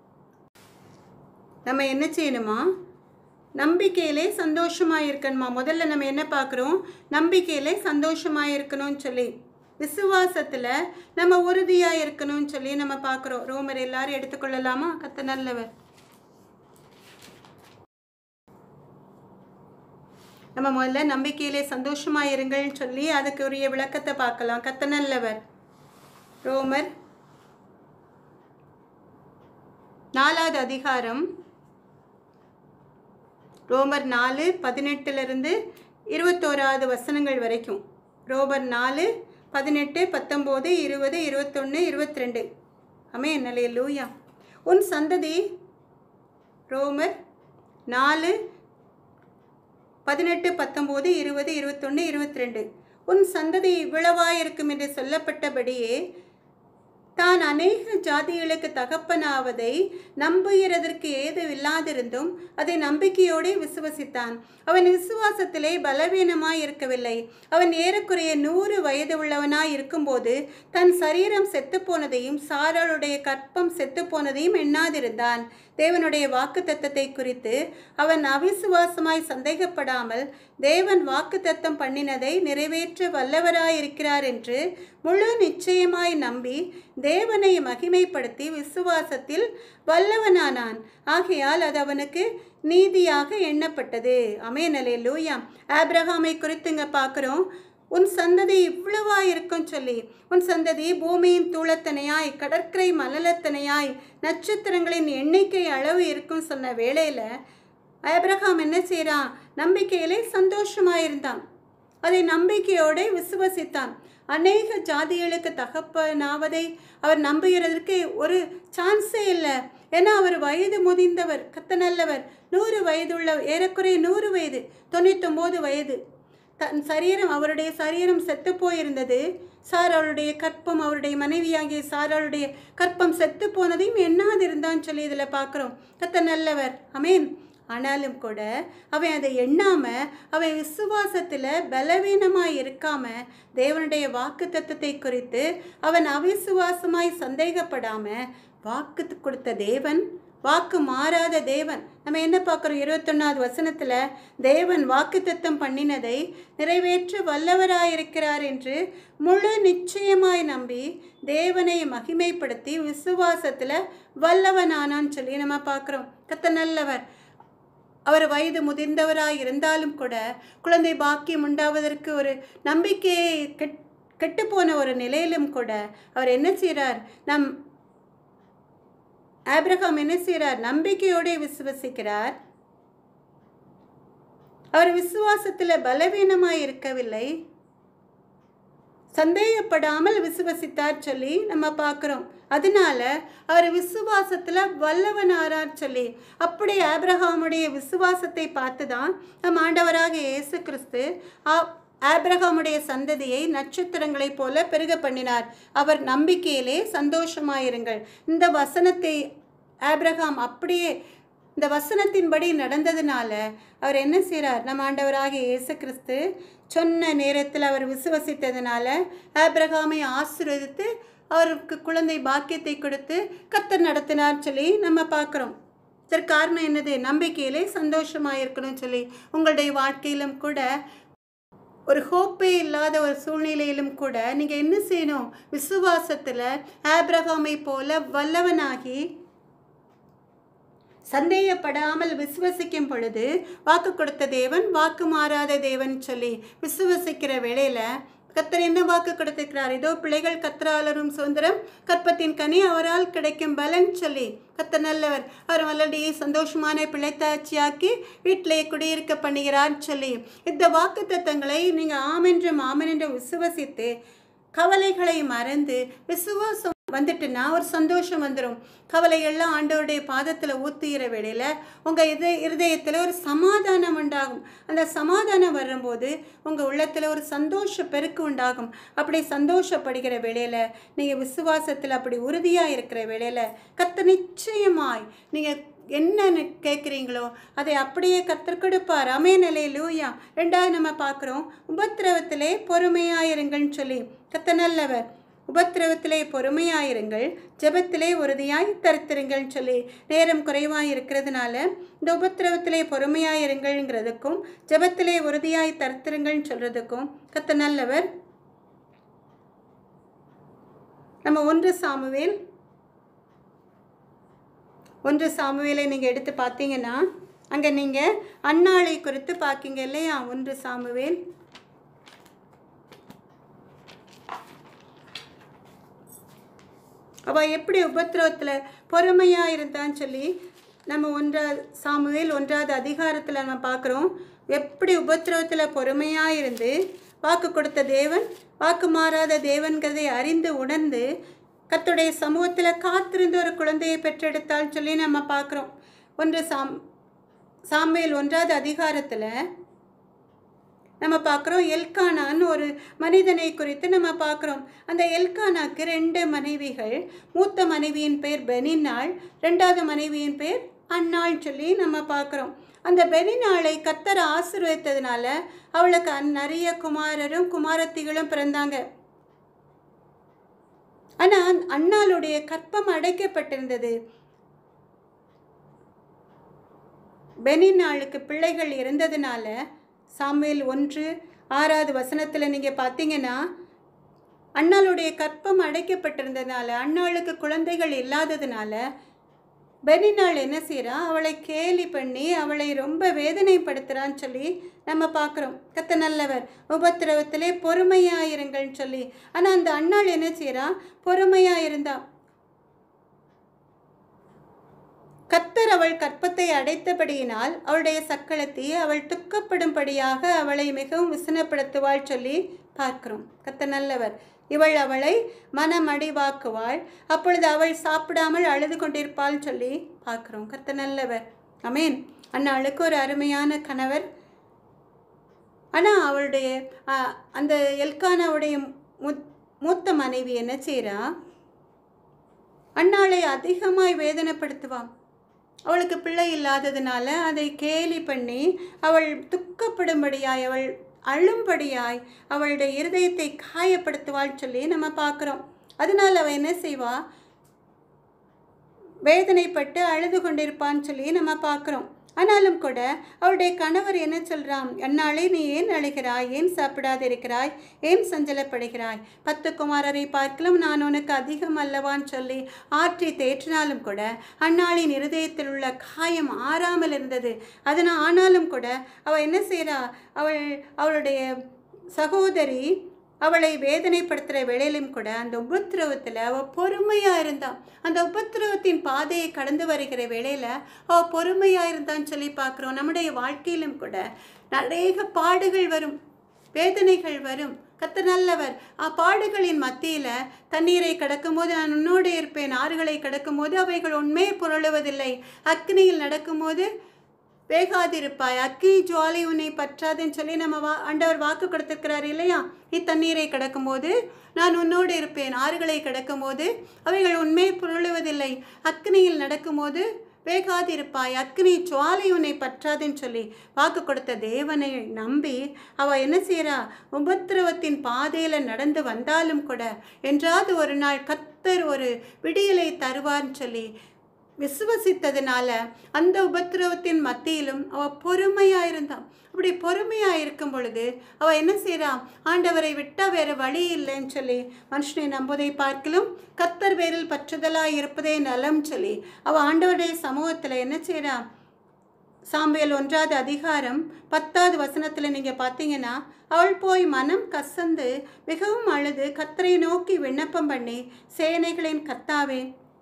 நம்ம என்ன செய்யணுமா நம்பிக்கையிலே சந்தோஷமாக இருக்கணுமா முதல்ல நம்ம என்ன பார்க்குறோம் நம்பிக்கையிலே சந்தோஷமாக இருக்கணும்னு சொல்லி விசுவாசத்தில் நம்ம உறுதியாக இருக்கணும்னு சொல்லி நம்ம பார்க்குறோம் ரோமர் எல்லாரும் எடுத்துக்கொள்ளலாமா கத்த நல்லவர் நம்ம முதல்ல நம்பிக்கையிலே சந்தோஷமாக இருங்கள்னு சொல்லி அதுக்கு உரிய விளக்கத்தை பார்க்கலாம் கத்த நல்லவர் ரோமர் நாலாவது அதிகாரம் ரோமர் நாலு பதினெட்டுலேருந்து இருபத்தோராவது வசனங்கள் வரைக்கும் ரோமர் நாலு பதினெட்டு பத்தொம்போது இருபது இருபத்தொன்று இருபத்தி ரெண்டு அமே என்னலே லூயா உன் சந்ததி ரோமர் நாலு பதினெட்டு பத்தொம்போது இருபது இருபத்தொன்று இருபத்தி ரெண்டு உன் சந்ததி இவ்வளவாயிருக்கும் என்று சொல்லப்பட்டபடியே தான் அநேக ஜாதிகளுக்கு தகப்பனாவதை நம்புகிறதற்கு ஏதுவில்லாதிருந்தும் அதை நம்பிக்கையோடே விசுவசித்தான் அவன் விசுவாசத்திலே பலவீனமாய் இருக்கவில்லை அவன் ஏறக்குறைய நூறு வயது உள்ளவனாய் இருக்கும்போது தன் சரீரம் செத்துப்போனதையும் சாராளுடைய கற்பம் செத்துப்போனதையும் எண்ணாதிருந்தான் தேவனுடைய வாக்கு தத்தத்தை குறித்து அவன் அவிசுவாசமாய் சந்தேகப்படாமல் தேவன் வாக்கு தத்தம் பண்ணினதை நிறைவேற்ற வல்லவராயிருக்கிறார் என்று முழு நிச்சயமாய் நம்பி தேவனை மகிமைப்படுத்தி விசுவாசத்தில் வல்லவனானான் ஆகையால் அது அவனுக்கு நீதியாக எண்ணப்பட்டது அமேனலே லூயா ஆப்ரஹாமை குறித்துங்க பார்க்குறோம் உன் சந்ததி இவ்வளவா இருக்கும் சொல்லி உன் சந்ததி பூமியின் தூளத்தனையாய் கடற்கரை மலலத்தனையாய் நட்சத்திரங்களின் எண்ணிக்கை அளவு இருக்கும் சொன்ன வேளையில் ஆபிரகாம் என்ன செய்கிறான் நம்பிக்கையிலே சந்தோஷமாயிருந்தான் அதை நம்பிக்கையோட விசுவசித்தான் அநேக ஜாதிகளுக்கு தகப்பனாவதை அவர் நம்புகிறதற்கு ஒரு சான்ஸே இல்லை ஏன்னா அவர் வயது முதிர்ந்தவர் கத்த நல்லவர் நூறு வயதுள்ள ஏறக்குறைய நூறு வயது தொண்ணூத்தொம்போது வயது தன் சரீரம் அவருடைய சரீரம் செத்து போயிருந்தது சாராளுடைய கற்பம் அவருடைய மனைவியாகிய சாராளுடைய கற்பம் செத்து போனதையும் எண்ணாதிருந்தான்னு சொல்லி இதில் பார்க்குறோம் கத்த நல்லவர் அமேன் ஆனாலும் கூட அவன் அதை எண்ணாம அவன் விசுவாசத்தில் பலவீனமாய் இருக்காம தேவனுடைய வாக்கு தத்துவத்தை குறித்து அவன் அவிசுவாசமாய் சந்தேகப்படாம வாக்கு கொடுத்த தேவன் வாக்கு மாறாத தேவன் நம்ம என்ன பார்க்குறோம் இருபத்தொன்னாவது வசனத்தில் தேவன் வாக்கு தத்தம் பண்ணினதை நிறைவேற்ற வல்லவராயிருக்கிறார் என்று முழு நிச்சயமாய் நம்பி தேவனை மகிமைப்படுத்தி விசுவாசத்தில் வல்லவனானான்னு சொல்லி நம்ம பார்க்குறோம் கத்த நல்லவர் அவர் வயது முதிர்ந்தவராய் இருந்தாலும் கூட குழந்தை பாக்கியம் உண்டாவதற்கு ஒரு நம்பிக்கையை கெட் கெட்டுப்போன ஒரு நிலையிலும் கூட அவர் என்ன செய்கிறார் நம் ஆபிரகாம் என்ன செய்கிறார் நம்பிக்கையோடு விசுவசிக்கிறார் அவர் விசுவாசத்தில் பலவீனமாய் இருக்கவில்லை சந்தேகப்படாமல் விசுவசித்தார் சொல்லி நம்ம பார்க்குறோம் அதனால அவர் விசுவாசத்தில் வல்லவனாரார் சொல்லி அப்படி ஆபிரகாமுடைய விசுவாசத்தை பார்த்து தான் நம் ஆண்டவராக இயேசு கிறிஸ்து ஆ- ஆபிரகாமுடைய சந்ததியை நட்சத்திரங்களைப் போல பெருக பண்ணினார் அவர் நம்பிக்கையிலே சந்தோஷமாயிருங்கள் இந்த வசனத்தை ஆபிரகாம் அப்படியே இந்த வசனத்தின்படி நடந்ததுனால அவர் என்ன செய்கிறார் நம்ம ஆண்டவராகிய இயேசு கிறிஸ்து சொன்ன நேரத்தில் அவர் விசுவசித்ததுனால ஆபிரகாமை ஆசீர்வதித்து அவருக்கு குழந்தை பாக்கியத்தை கொடுத்து கர்த்தர் நடத்தினார் சொல்லி நம்ம பார்க்குறோம் இதற்கு காரணம் என்னது நம்பிக்கையிலே சந்தோஷமாக இருக்கணும்னு சொல்லி உங்களுடைய வாழ்க்கையிலும் கூட ஒரு ஹோப்பே இல்லாத ஒரு சூழ்நிலையிலும் கூட நீங்கள் என்ன செய்யணும் விசுவாசத்தில் ஆபிரகாமை போல வல்லவனாகி சந்தேகப்படாமல் விசுவசிக்கும் பொழுது வாக்கு கொடுத்த தேவன் வாக்கு மாறாத தேவன் சொல்லி விசுவசிக்கிற வேளையில கத்தர் என்ன வாக்கு கொடுத்திருக்கிறார் இதோ பிள்ளைகள் கத்தராளரும் சுதந்திரம் கற்பத்தின் கனி அவரால் கிடைக்கும் பலன் சொல்லி கத்தர் நல்லவர் அவர் மல்லடியை சந்தோஷமான பிள்ளைத்தாட்சியாக்கி வீட்டிலே குடியிருக்க பண்ணுகிறார் சொல்லி இந்த வாக்கு தத்தங்களை நீங்கள் ஆமென்றும் ஆமென்றும் விசுவசித்து கவலைகளை மறந்து விசுவாசம் வந்துட்டுன்னா ஒரு சந்தோஷம் வந்துடும் கவலைகள்லாம் ஆண்டவருடைய பாதத்தில் ஊத்துகிற வேளையில் உங்கள் இது இருதயத்தில் ஒரு சமாதானம் உண்டாகும் அந்த சமாதானம் வரும்போது உங்கள் உள்ளத்தில் ஒரு சந்தோஷ பெருக்கு உண்டாகும் அப்படி சந்தோஷப்படுகிற வேளையில் நீங்கள் விசுவாசத்தில் அப்படி உறுதியாக இருக்கிற வேளையில் கத்த நிச்சயமாய் நீங்கள் என்ன கேட்குறீங்களோ அதை அப்படியே கத்தர் கொடுப்பார் அமே நிலை லூயா ரெண்டாவது நம்ம பார்க்குறோம் உபத்திரவத்திலே பொறுமையாயிருங்கள்னு சொல்லி கத்த நல்லவர் உபத்திரவத்திலே பொறுமையாயிருங்கள் ஜெபத்திலே உறுதியாய் தரித்திருங்கள் சொல்லி நேரம் குறைவாய் இருக்கிறதுனால இந்த உபத்திரவத்திலே பொறுமையாயிருங்கள்ங்கிறதுக்கும் ஜெபத்திலே உறுதியாய் தரித்திருங்கள்னு சொல்கிறதுக்கும் கத்த நல்லவர் நம்ம ஒன்று சாமுவேல் ஒன்று சாமுவேலை நீங்கள் எடுத்து பார்த்தீங்கன்னா அங்கே நீங்கள் அன்னாளை குறித்து பார்க்கீங்க இல்லையா ஒன்று சாமுவேல் அவள் எப்படி உபத்திரவத்தில் பொறுமையாக இருந்தான்னு சொல்லி நம்ம ஒன்றாவது சாமுவேல் ஒன்றாவது அதிகாரத்தில் நம்ம பார்க்குறோம் எப்படி உபத்திரவத்தில் பொறுமையாக இருந்து வாக்கு கொடுத்த தேவன் வாக்கு மாறாத தேவன்கிறதை அறிந்து உணர்ந்து கர்த்தருடைய சமூகத்தில் காத்திருந்து ஒரு குழந்தையை பெற்றெடுத்தாள்னு சொல்லி நம்ம பார்க்குறோம் ஒன்று சாம் சாமுவேல் ஒன்றாவது அதிகாரத்தில் நம்ம பார்க்குறோம் எல்கானான்னு ஒரு மனிதனை குறித்து நம்ம பார்க்குறோம் அந்த எல்கானாக்கு ரெண்டு மனைவிகள் மூத்த மனைவியின் பேர் பெனினாள் ரெண்டாவது மனைவியின் பேர் அன்னாள் சொல்லி நம்ம பார்க்குறோம் அந்த பெனினாளை கத்தர் ஆசீர்வதித்ததுனால அவளுக்கு அந் நிறைய குமாரரும் குமாரத்திகளும் பிறந்தாங்க ஆனால் அன்னாளுடைய கற்பம் அடைக்கப்பட்டிருந்தது பெனினாளுக்கு பிள்ளைகள் இருந்ததுனால சாமுவேல் ஒன்று ஆறாவது வசனத்தில் நீங்கள் பார்த்தீங்கன்னா அண்ணாளுடைய கற்பம் அடைக்கப்பட்டிருந்ததுனால அண்ணாளுக்கு குழந்தைகள் இல்லாததுனால பெனினாள் என்ன செய்கிறா அவளை கேலி பண்ணி அவளை ரொம்ப வேதனைப்படுத்துகிறான்னு சொல்லி நம்ம பார்க்குறோம் கத்த நல்லவர் உபத்திரவத்திலே பொறுமையாயிருங்கள்னு சொல்லி ஆனால் அந்த அண்ணாள் என்ன செய்கிறா பொறுமையாக இருந்தா கத்தர் அவள் கற்பத்தை அடைத்தபடியினால் அவளுடைய சக்களத்தை அவள் துக்கப்படும்படியாக அவளை மிகவும் விசனப்படுத்துவாள் சொல்லி பார்க்கிறோம் கத்த நல்லவர் இவள் அவளை மனமடிவாக்குவாள் அப்பொழுது அவள் சாப்பிடாமல் அழுது கொண்டிருப்பாள் சொல்லி பார்க்கிறோம் கத்த நல்லவர் அமேன் அண்ணாளுக்கு ஒரு அருமையான கணவர் ஆனால் அவளுடைய ஆ, அந்த எல்கானாவுடைய மூத் மூத்த மனைவி என்ன செய்கிறா அண்ணாளை அதிகமாய் வேதனைப்படுத்துவான் அவளுக்கு பிள்ளை இல்லாததுனால அதை கேலி பண்ணி அவள் துக்கப்படும்படியாய் அவள் அழும்படியாய் அவளுடைய இருதயத்தை காயப்படுத்துவாள் சொல்லி நம்ம பார்க்குறோம் அதனால் அவள் என்ன செய்வா வேதனைப்பட்டு அழுது கொண்டிருப்பான்னு சொல்லி நம்ம பார்க்குறோம் ஆனாலும் கூட அவளுடைய கணவர் என்ன சொல்கிறான் அந்நாளே நீ ஏன் அழுகிறாய் ஏன் சாப்பிடாதிருக்கிறாய் ஏன் சஞ்சலப்படுகிறாய் பத்து குமாரரை பார்க்கலாம் நான் உனக்கு அதிகம் அல்லவான்னு சொல்லி ஆற்றி தேற்றினாலும் கூட அந்நாளின் இருதயத்தில் உள்ள காயம் ஆறாமல் இருந்தது அதனால் ஆனாலும் கூட அவள் என்ன செய்கிறா அவள் அவளுடைய சகோதரி அவளை வேதனைப்படுத்துகிற வேளையிலும் கூட அந்த உபத்திரவத்தில் அவள் பொறுமையாக இருந்தான் அந்த உபத்திரவத்தின் பாதையை கடந்து வருகிற வேளையில் அவள் பொறுமையாக இருந்தான்னு சொல்லி பார்க்குறோம் நம்முடைய வாழ்க்கையிலும் கூட நிறைய பாடுகள் வரும் வேதனைகள் வரும் கத்த நல்லவர் அப்பாடுகளின் மத்தியில் தண்ணீரை கடக்கும்போது நான் உன்னோடு இருப்பேன் ஆறுகளை கடக்கும்போது அவைகள் உண்மையை புரளுவதில்லை அக்னியில் நடக்கும்போது வேகாதிருப்பாய் அக்கினி ஜுவாலை உன்னை பற்றாதுன்னு சொல்லி நம்ம வா ஆண்டவர் வாக்கு கொடுத்துருக்கிறார் இல்லையா இத்தண்ணீரை கடக்கும்போது நான் உன்னோடு இருப்பேன் ஆறுகளை கடக்கும்போது அவைகள் உண்மை புரளுவதில்லை அக்னியில் நடக்கும்போது வேகாதிருப்பாய் அக்னி ஜுவாலை உன்னை பற்றாதுன்னு சொல்லி வாக்கு கொடுத்த தேவனை நம்பி அவள் என்ன செய்கிறா உபத்திரவத்தின் பாதையில் நடந்து வந்தாலும் கூட என்றாவது ஒரு நாள் கத்தர் ஒரு விடியலை தருவார்னு சொல்லி விசுவசித்ததுனால அந்த உபத்திரவத்தின் மத்தியிலும் அவள் பொறுமையாக இருந்தான் அப்படி பொறுமையாக இருக்கும் பொழுது அவள் என்ன செய்கிறா ஆண்டவரை விட்டால் வேறு வழி இல்லைன்னு சொல்லி மனுஷனை நம்புவதை பார்க்கலும் கத்தர் வேரில் பற்றுதலாக இருப்பதே நலம் சொல்லி அவள் ஆண்டவருடைய சமூகத்தில் என்ன செய்கிறா சாம்பியல் ஒன்றாவது அதிகாரம் பத்தாவது வசனத்தில் நீங்கள் பார்த்தீங்கன்னா அவள் போய் மனம் கசந்து மிகவும் அழுது கத்தரை நோக்கி விண்ணப்பம் பண்ணி சேனைகளின் கத்தாவே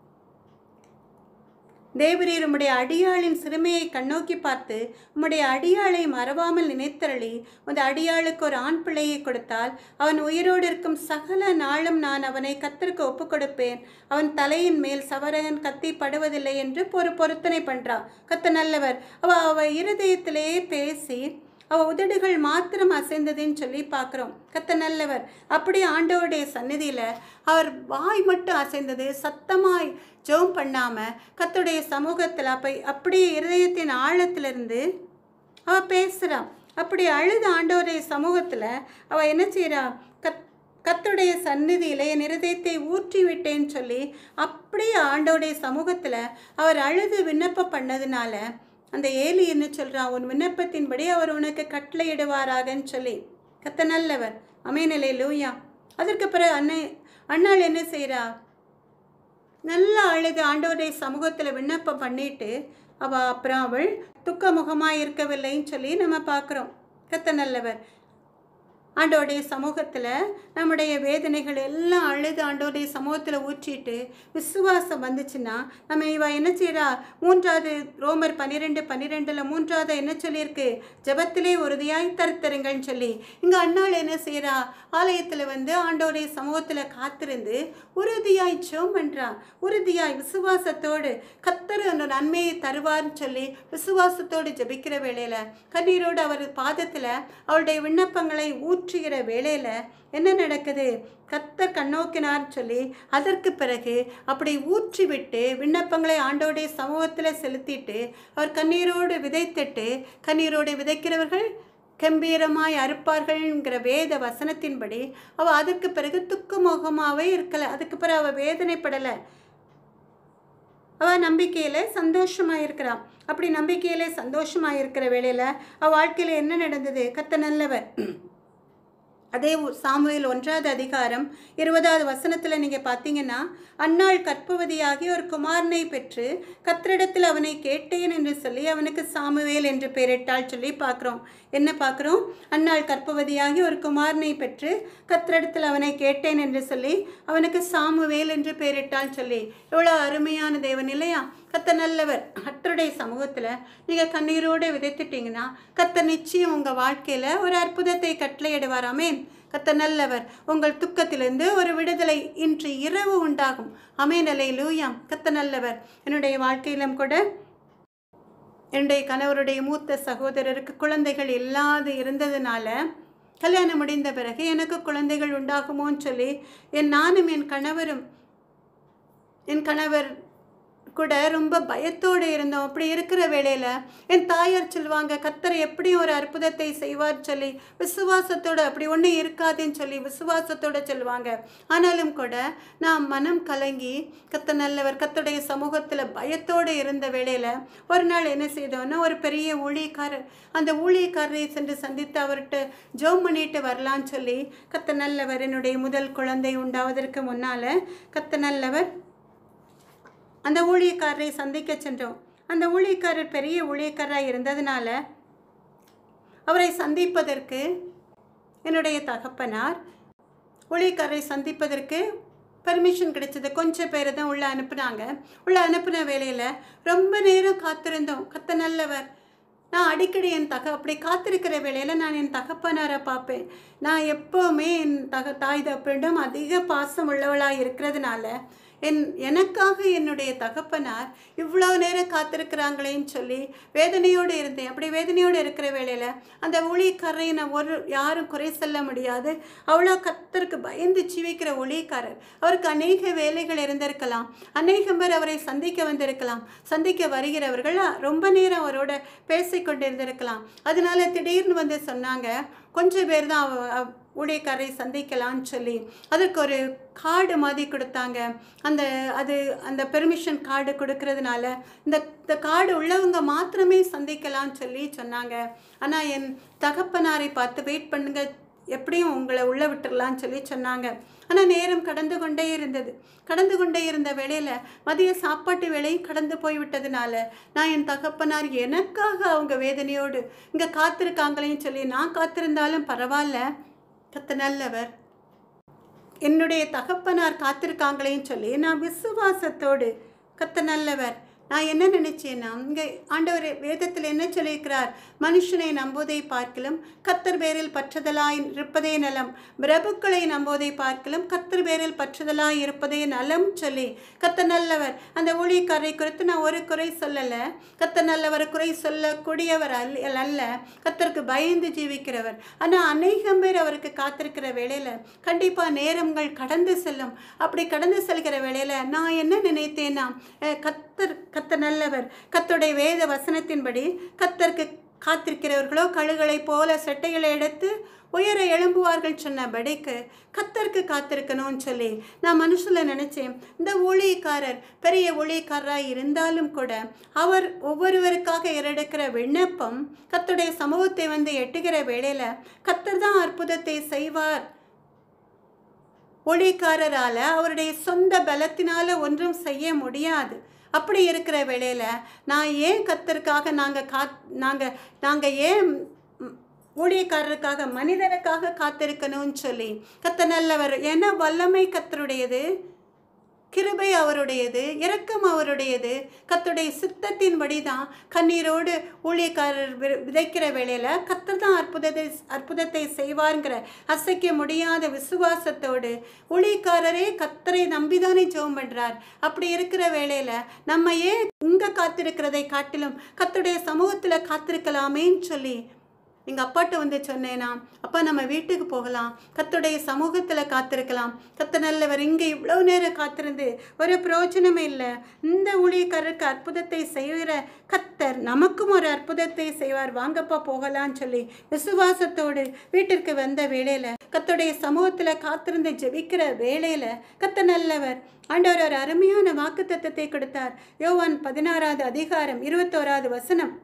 தேவரீர் உம்முடைய அடியாளின் சிறுமையை கண்ணோக்கி பார்த்து உம்முடைய அடியாளை மறவாமல் நினைத்தருளி உந்த அடியாளுக்கு ஒரு ஆண் பிள்ளையை கொடுத்தால் அவன் உயிரோடு இருக்கும் சகல நாளும் நான் அவனை கத்தருக்கு ஒப்புக் கொடுப்பேன் அவன் தலையின் மேல் சவரகன் கத்தி படுவதில்லை என்று ஒரு பொருத்தனை பண்றா கத்த நல்லவர் அவ அவ இருதயத்திலேயே பேசி அவ உதடுகள் மாத்திரம் அசைந்ததுன்னு சொல்லி பார்க்குறோம் கத்த நல்லவர் அப்படி ஆண்டவருடைய சந்நிதியில் அவர் வாய் மட்டும் அசைந்தது சத்தமாய் ஜெபம் பண்ணாமல் கத்துடைய சமூகத்தில் அப்போ அப்படியே இருதயத்தின் ஆழத்திலிருந்து அவள் பேசுகிறான் அப்படி அழுத ஆண்டவருடைய சமூகத்தில் அவள் என்ன செய்கிறா கத் கத்துடைய சந்நிதியில் என் இருதயத்தை ஊற்றி விட்டேன்னு சொல்லி அப்படியே ஆண்டவருடைய சமூகத்தில் அவர் அழுது விண்ணப்பம் பண்ணதுனால அந்த ஏலி என்ன சொல்கிறான் உன் விண்ணப்பத்தின்படி அவர் உனக்கு கட்டளையிடுவாராகன்னு சொல்லி கத்த நல்லவர் அமைநிலை லூயா அதற்கு பிறகு அன்னை அண்ணாள் என்ன செய்கிறா நல்லா அழுது ஆண்டவருடைய சமூகத்தில் விண்ணப்பம் பண்ணிட்டு அவள் அப்புறம் அவள் துக்க முகமாக இருக்கவில்லைன்னு சொல்லி நம்ம பார்க்குறோம் கத்த நல்லவர் ஆண்டோடைய சமூகத்தில் நம்முடைய வேதனைகள் எல்லாம் அழுது ஆண்டோடைய சமூகத்தில் ஊற்றிட்டு விசுவாசம் வந்துச்சுன்னா நம்ம இவ என்ன செய்கிறா மூன்றாவது ரோமர் பன்னிரெண்டு பன்னிரெண்டில் மூன்றாவது என்ன சொல்லியிருக்கு ஜபத்திலே உறுதியாய் தருத்தருங்கள்னு சொல்லி இங்கே அண்ணாள் என்ன செய்கிறா ஆலயத்தில் வந்து ஆண்டோடைய சமூகத்தில் காத்திருந்து உறுதியாய் ஜெபம் பண்ணுறா உறுதியாய் விசுவாசத்தோடு கத்தர் அந்த நன்மையை தருவார்னு சொல்லி விசுவாசத்தோடு ஜபிக்கிற வேளையில் கண்ணீரோடு அவர் பாதத்தில் அவளுடைய விண்ணப்பங்களை ஊற்றுகிற வேளையில் என்ன நடக்குது கத்தர் கண்ணோக்கினார் சொல்லி அதற்கு பிறகு அப்படி ஊற்றிவிட்டு விண்ணப்பங்களை ஆண்டோடைய சமூகத்தில் செலுத்திட்டு அவர் கண்ணீரோடு விதைத்துட்டு கண்ணீரோடு விதைக்கிறவர்கள் கம்பீரமாய் அறுப்பார்கள்ங்கிற வேத வசனத்தின்படி அவள் அதற்கு பிறகு துக்கமுகமாகவே இருக்கலை அதுக்கு பிறகு அவள் வேதனைப்படலை அவள் நம்பிக்கையில் சந்தோஷமாக இருக்கிறான் அப்படி நம்பிக்கையிலே சந்தோஷமாக இருக்கிற வேளையில் அவள் வாழ்க்கையில் என்ன நடந்தது கத்த நல்லவர் அதே ஊ- சாமுவேல் ஒன்றாவது அதிகாரம் இருபதாவது வசனத்தில் நீங்கள் பார்த்தீங்கன்னா அன்னாள் கற்பவதியாகி ஒரு குமாரனை பெற்று கத்திரிடத்தில் அவனை கேட்டேன் என்று சொல்லி அவனுக்கு சாமுவேல் என்று பெயரிட்டாள் சொல்லி பார்க்குறோம் என்ன பார்க்குறோம் அன்னாள் கற்பவதியாகி ஒரு குமாரனை பெற்று கத்திரிடத்தில் அவனை கேட்டேன் என்று சொல்லி அவனுக்கு சாமுவேல் என்று பெயரிட்டாள் சொல்லி எவ்வளோ அருமையான தேவன் இல்லையா கத்த நல்லவர் கத்தருடைய சமூகத்தில் நீங்கள் கண்ணீரோடு விதைத்துட்டீங்கன்னா கத்த நிச்சயம் உங்கள் வாழ்க்கையில் ஒரு அற்புதத்தை கட்டளையிடுவார் அமேன் கத்த நல்லவர் உங்கள் துக்கத்திலிருந்து ஒரு விடுதலை இன்று இரவு உண்டாகும் அமேனலை லூயாம் கத்த நல்லவர் என்னுடைய வாழ்க்கையிலும் கூட என்னுடைய கணவருடைய மூத்த சகோதரருக்கு குழந்தைகள் இல்லாது இருந்ததுனால கல்யாணம் முடிந்த பிறகு எனக்கு குழந்தைகள் உண்டாகுமோன்னு சொல்லி என் நானும் என் கணவரும் என் கணவர் கூட ரொம்ப பயத்தோடு இருந்தோம் அப்படி இருக்கிற வேளையில் என் தாயார் சொல்லுவாங்க கத்தர் எப்படியும் ஒரு அற்புதத்தை செய்வார் சொல்லி விசுவாசத்தோடு அப்படி ஒன்றும் இருக்காதுன்னு சொல்லி விசுவாசத்தோடு சொல்லுவாங்க ஆனாலும் கூட நான் மனம் கலங்கி கத்த நல்லவர் கத்துடைய சமூகத்தில் பயத்தோடு இருந்த வேளையில் ஒரு நாள் என்ன செய்தோன்னா ஒரு பெரிய ஊழியக்காரர் அந்த ஊழியக்காரரை சென்று சந்தித்து அவர்கிட்ட ஜோம் பண்ணிட்டு வரலான்னு சொல்லி கத்த நல்லவர் என்னுடைய முதல் குழந்தை உண்டாவதற்கு முன்னால் கத்த நல்லவர் அந்த ஊழியக்காரரை சந்திக்க சென்றோம் அந்த ஊழியக்காரர் பெரிய ஊழியக்காரராக இருந்ததுனால அவரை சந்திப்பதற்கு என்னுடைய தகப்பனார் ஊழியக்காரரை சந்திப்பதற்கு பெர்மிஷன் கிடைச்சது கொஞ்சம் பேரை தான் உள்ளே அனுப்புனாங்க உள்ளே அனுப்புன வேலையில் ரொம்ப நேரம் காத்திருந்தோம் கத்த நல்லவர் நான் அடிக்கடி என் தக அப்படி காத்திருக்கிற வேளையில் நான் என் தகப்பனாரை பார்ப்பேன் நான் எப்போவுமே என் தக தாய் தப்பிடம் அதிக பாசம் உள்ளவளாக இருக்கிறதுனால என் எனக்காக என்னுடைய தகப்பனார் இவ்வளோ நேரம் காத்திருக்கிறாங்களேன்னு சொல்லி வேதனையோடு இருந்தேன் அப்படி வேதனையோடு இருக்கிற வேளையில் அந்த ஊழியக்காரரை நான் ஒரு யாரும் குறை சொல்ல முடியாது அவ்வளோ கத்தருக்கு பயந்து ஜீவிக்கிற ஊழியக்காரர் அவருக்கு அநேக வேலைகள் இருந்திருக்கலாம் அநேகம் பேர் அவரை சந்திக்க வந்திருக்கலாம் சந்திக்க வருகிறவர்கள் ரொம்ப நேரம் அவரோட பேசிக்கொண்டு இருந்திருக்கலாம் அதனால திடீர்னு வந்து சொன்னாங்க கொஞ்சம் பேர் தான் அவ- அவ- ஊழியக்காரரை சந்திக்கலாம்னு சொல்லி அதற்கு ஒரு கார்டு மாதிரி கொடுத்தாங்க அந்த அது அந்த பெர்மிஷன் கார்டு கொடுக்கறதுனால இந்த இந்த கார்டு உள்ளவங்க மாத்திரமே சந்திக்கலாம்னு சொல்லி சொன்னாங்க ஆனால் என் தகப்பனாரை பார்த்து வெயிட் பண்ணுங்க எப்படியும் உங்களை உள்ள விட்டுறலாம்னு சொல்லி சொன்னாங்க ஆனால் நேரம் கடந்து கொண்டே இருந்தது கடந்து கொண்டே இருந்த வேளையில் மதிய சாப்பாட்டு வேலையும் கடந்து போய் விட்டதுனால நான் என் தகப்பனார் எனக்காக அவங்க வேதனையோடு இங்கே காத்திருக்காங்களேன்னு சொல்லி நான் காத்திருந்தாலும் பரவாயில்ல கத்த நல்லவர் என்னுடைய தகப்பனார் காத்திருக்காங்களேன்னு சொல்லி நான் விசுவாசத்தோடு கத்த நல்லவர் நான் என்ன நினைச்சேன்னா இங்கே ஆண்டவர் வேதத்தில் என்ன சொல்லியிருக்கிறார் மனுஷனை நம்புவதை பார்க்கலும் கத்தர் பேரில் பற்றுதலாய் இருப்பதே நலம் பிரபுக்களை நம்புவதை பார்க்கலும் கத்தர் பேரில் பற்றுதலாய் இருப்பதே நலம் சொல்லி கத்த நல்லவர் அந்த ஊழியக்காரரை குறித்து நான் ஒரு குறை சொல்லலை கத்த நல்லவர் குறை சொல்லக்கூடியவர் அல்ல அல்ல கத்தருக்கு பயந்து ஜீவிக்கிறவர் ஆனால் அநேகம் பேர் அவருக்கு காத்திருக்கிற வேளையில் கண்டிப்பாக நேரங்கள் கடந்து செல்லும் அப்படி கடந்து செல்கிற வேளையில் நான் என்ன நினைத்தேன்னா அஹ், கத்தர் கத்த நல்லவர் கத்தருடைய வேத வசனத்தின்படி கத்தருக்கு காத்திருக்கிறவர்களோ கழுகளைப் போல செட்டைகளை எடுத்து உயர எழும்புவார்கள் சொன்னபடிக்கு கத்தருக்கு காத்திருக்கணும்னு சொல்லி நான் மனுஷில் நினச்சேன் இந்த ஊழியக்காரர் பெரிய ஊழியக்காரராக இருந்தாலும் கூட அவர் ஒவ்வொருவருக்காக ஏறெடுக்கிற விண்ணப்பம் கத்தருடைய சமூகத்தை வந்து எட்டுகிற வேளையில் கத்தர் தான் அற்புதத்தை செய்வார் ஊழியக்காரரால் அவருடைய சொந்த பலத்தினால ஒன்றும் செய்ய முடியாது அப்படி இருக்கிற வேளையில் நான் ஏன் கத்தருக்காக நாங்கள் கா நாங்கள் நாங்கள் ஏன் ம், ஊழியக்காரருக்காக மனிதனுக்காக காத்திருக்கணும்னு சொல்லி கத்த நல்லவர் ஏன்னா வல்லமை கத்தருடையது கிருபை அவருடையது இரக்கம் அவருடையது கத்துடைய சித்தத்தின்படி தான் கண்ணீரோடு ஊழியக்காரர் வி- விதைக்கிற வேளையில் கத்தர் தான் அற்புதத்தை அற்புதத்தை செய்வாருங்கிற அசைக்க முடியாத விசுவாசத்தோடு ஊழியக்காரரே கத்தரை நம்பிதானே ஜெபம் பண்றார் அப்படி இருக்கிற வேளையில் நம்ம ஏன் இங்கே காத்திருக்கிறதை காட்டிலும் கத்துடைய சமூகத்தில் காத்திருக்கலாமேன்னு சொல்லி எங்கள் அப்பாட்ட வந்து சொன்னேனா அப்பா நம்ம வீட்டுக்கு போகலாம் கத்துடைய சமூகத்தில் காத்திருக்கலாம் கத்த நல்லவர் இங்கே இவ்வளோ நேரம் காத்திருந்து ஒரு பிரயோஜனமே இல்லை இந்த ஊழியக்காரருக்கு அற்புதத்தை செய்கிற கத்தர் நமக்கும் ஒரு அற்புதத்தை செய்வார் வாங்கப்பா போகலான்னு சொல்லி விசுவாசத்தோடு வீட்டிற்கு வந்த வேளையில் கத்துடைய சமூகத்தில் காத்திருந்து ஜெபிக்கிற வேளையில் கத்த நல்லவர் ஆண்டவர் ஒரு அருமையான வாக்குத்தத்தத்தை கொடுத்தார் யோவான் பதினாறாவது அதிகாரம் இருபத்தோராவது வசனம்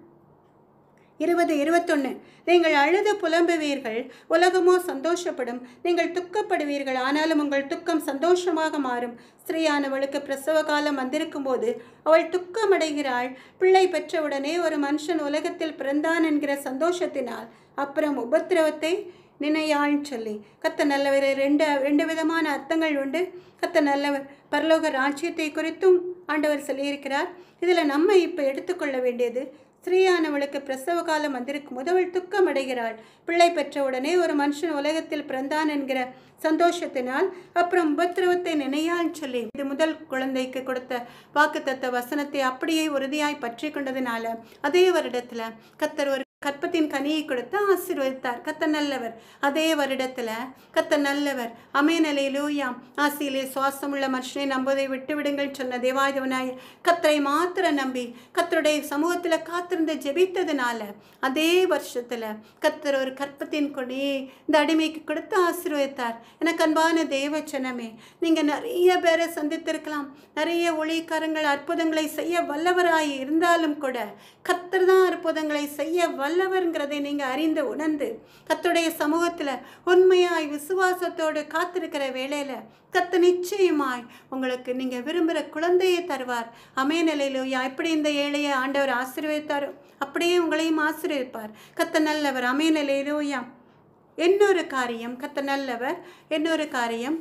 இருபது இருபத்தொன்று நீங்கள் அழுது புலம்புவீர்கள் உலகமோ சந்தோஷப்படும் நீங்கள் துக்கப்படுவீர்கள் ஆனாலும் உங்கள் துக்கம் சந்தோஷமாக மாறும் ஸ்திரீயானவளுக்கு பிரசவ காலம் வந்திருக்கும் போது அவள் துக்கமடைகிறாள் பிள்ளை பெற்றவுடனே ஒரு மனுஷன் உலகத்தில் பிறந்தான் என்கிற சந்தோஷத்தினால் அப்புறம் உபத்திரவத்தை நினையாள்னு சொல்லி கத்த நல்லவர் ரெண்டு ரெண்டு விதமான அர்த்தங்கள் உண்டு கத்த நல்லவர் பரலோக ராஜ்யத்தை குறித்தும் ஆண்டவர் சொல்லியிருக்கிறார் இதில் நம்ம இப்போ எடுத்துக்கொள்ள வேண்டியது ஸ்திரீயானவளுக்கு பிரசவ காலம் வந்திருக்கும் போது அவள் துக்கம் அடைகிறாள் பிள்ளை பெற்றவுடனே ஒரு மனுஷன் உலகத்தில் பிறந்தான் என்கிற சந்தோஷத்தினால் அப்புறம் உபத்திரவத்தை நினையான்னு சொல்லி இது முதல் குழந்தைக்கு கொடுத்த வாக்குத்தத்த வசனத்தை அப்படியே உறுதியாய் பற்றி கொண்டதினால அதே வருடத்துல கத்தர் ஒரு கற்பத்தின் கனியை கொடுத்து ஆசீர்வதித்தார் கத்த நல்லவர் அதே வருடத்துல கத்த நல்லவர் அமேனலையிலூயாம் ஆசியிலே சுவாசமுள்ள மனுஷனை நம்புவதை விட்டு விடுங்கள் சொன்ன தேவாயுதவனாய கத்தரை மாத்திர நம்பி கத்தருடைய சமூகத்துல காத்திருந்து ஜெபித்ததுனால அதே வருஷத்துல கத்தர் ஒரு கற்பத்தின் கொடியை இந்த அடிமைக்கு கொடுத்து ஆசீர்வதித்தார் எனக்கு அன்பான தேவச்சனமே நீங்க நிறைய பேரை சந்தித்திருக்கலாம் நிறைய ஒளிக்காரங்கள் அற்புதங்களை செய்ய வல்லவராய் இருந்தாலும் கூட கத்தர் தான் அற்புதங்களை செய்ய வல்லவர்ங்கிறதை நீங்க அறிந்து உணர்ந்து கத்துடைய சமூகத்துல உண்மையாய் விசுவாசத்தோடு காத்திருக்கிற வேளையில கத்த நிச்சயமாய் உங்களுக்கு நீங்க விரும்புகிற குழந்தையை தருவார் அமேநிலையிலோயா எப்படி இந்த ஏழையை ஆண்டவர் ஆசீர்வதித்தாரோ அப்படியே உங்களையும் ஆசீர்வதிப்பார் கத்த நல்லவர் அமேநிலையிலோயா இன்னொரு காரியம் கத்த நல்லவர் இன்னொரு காரியம்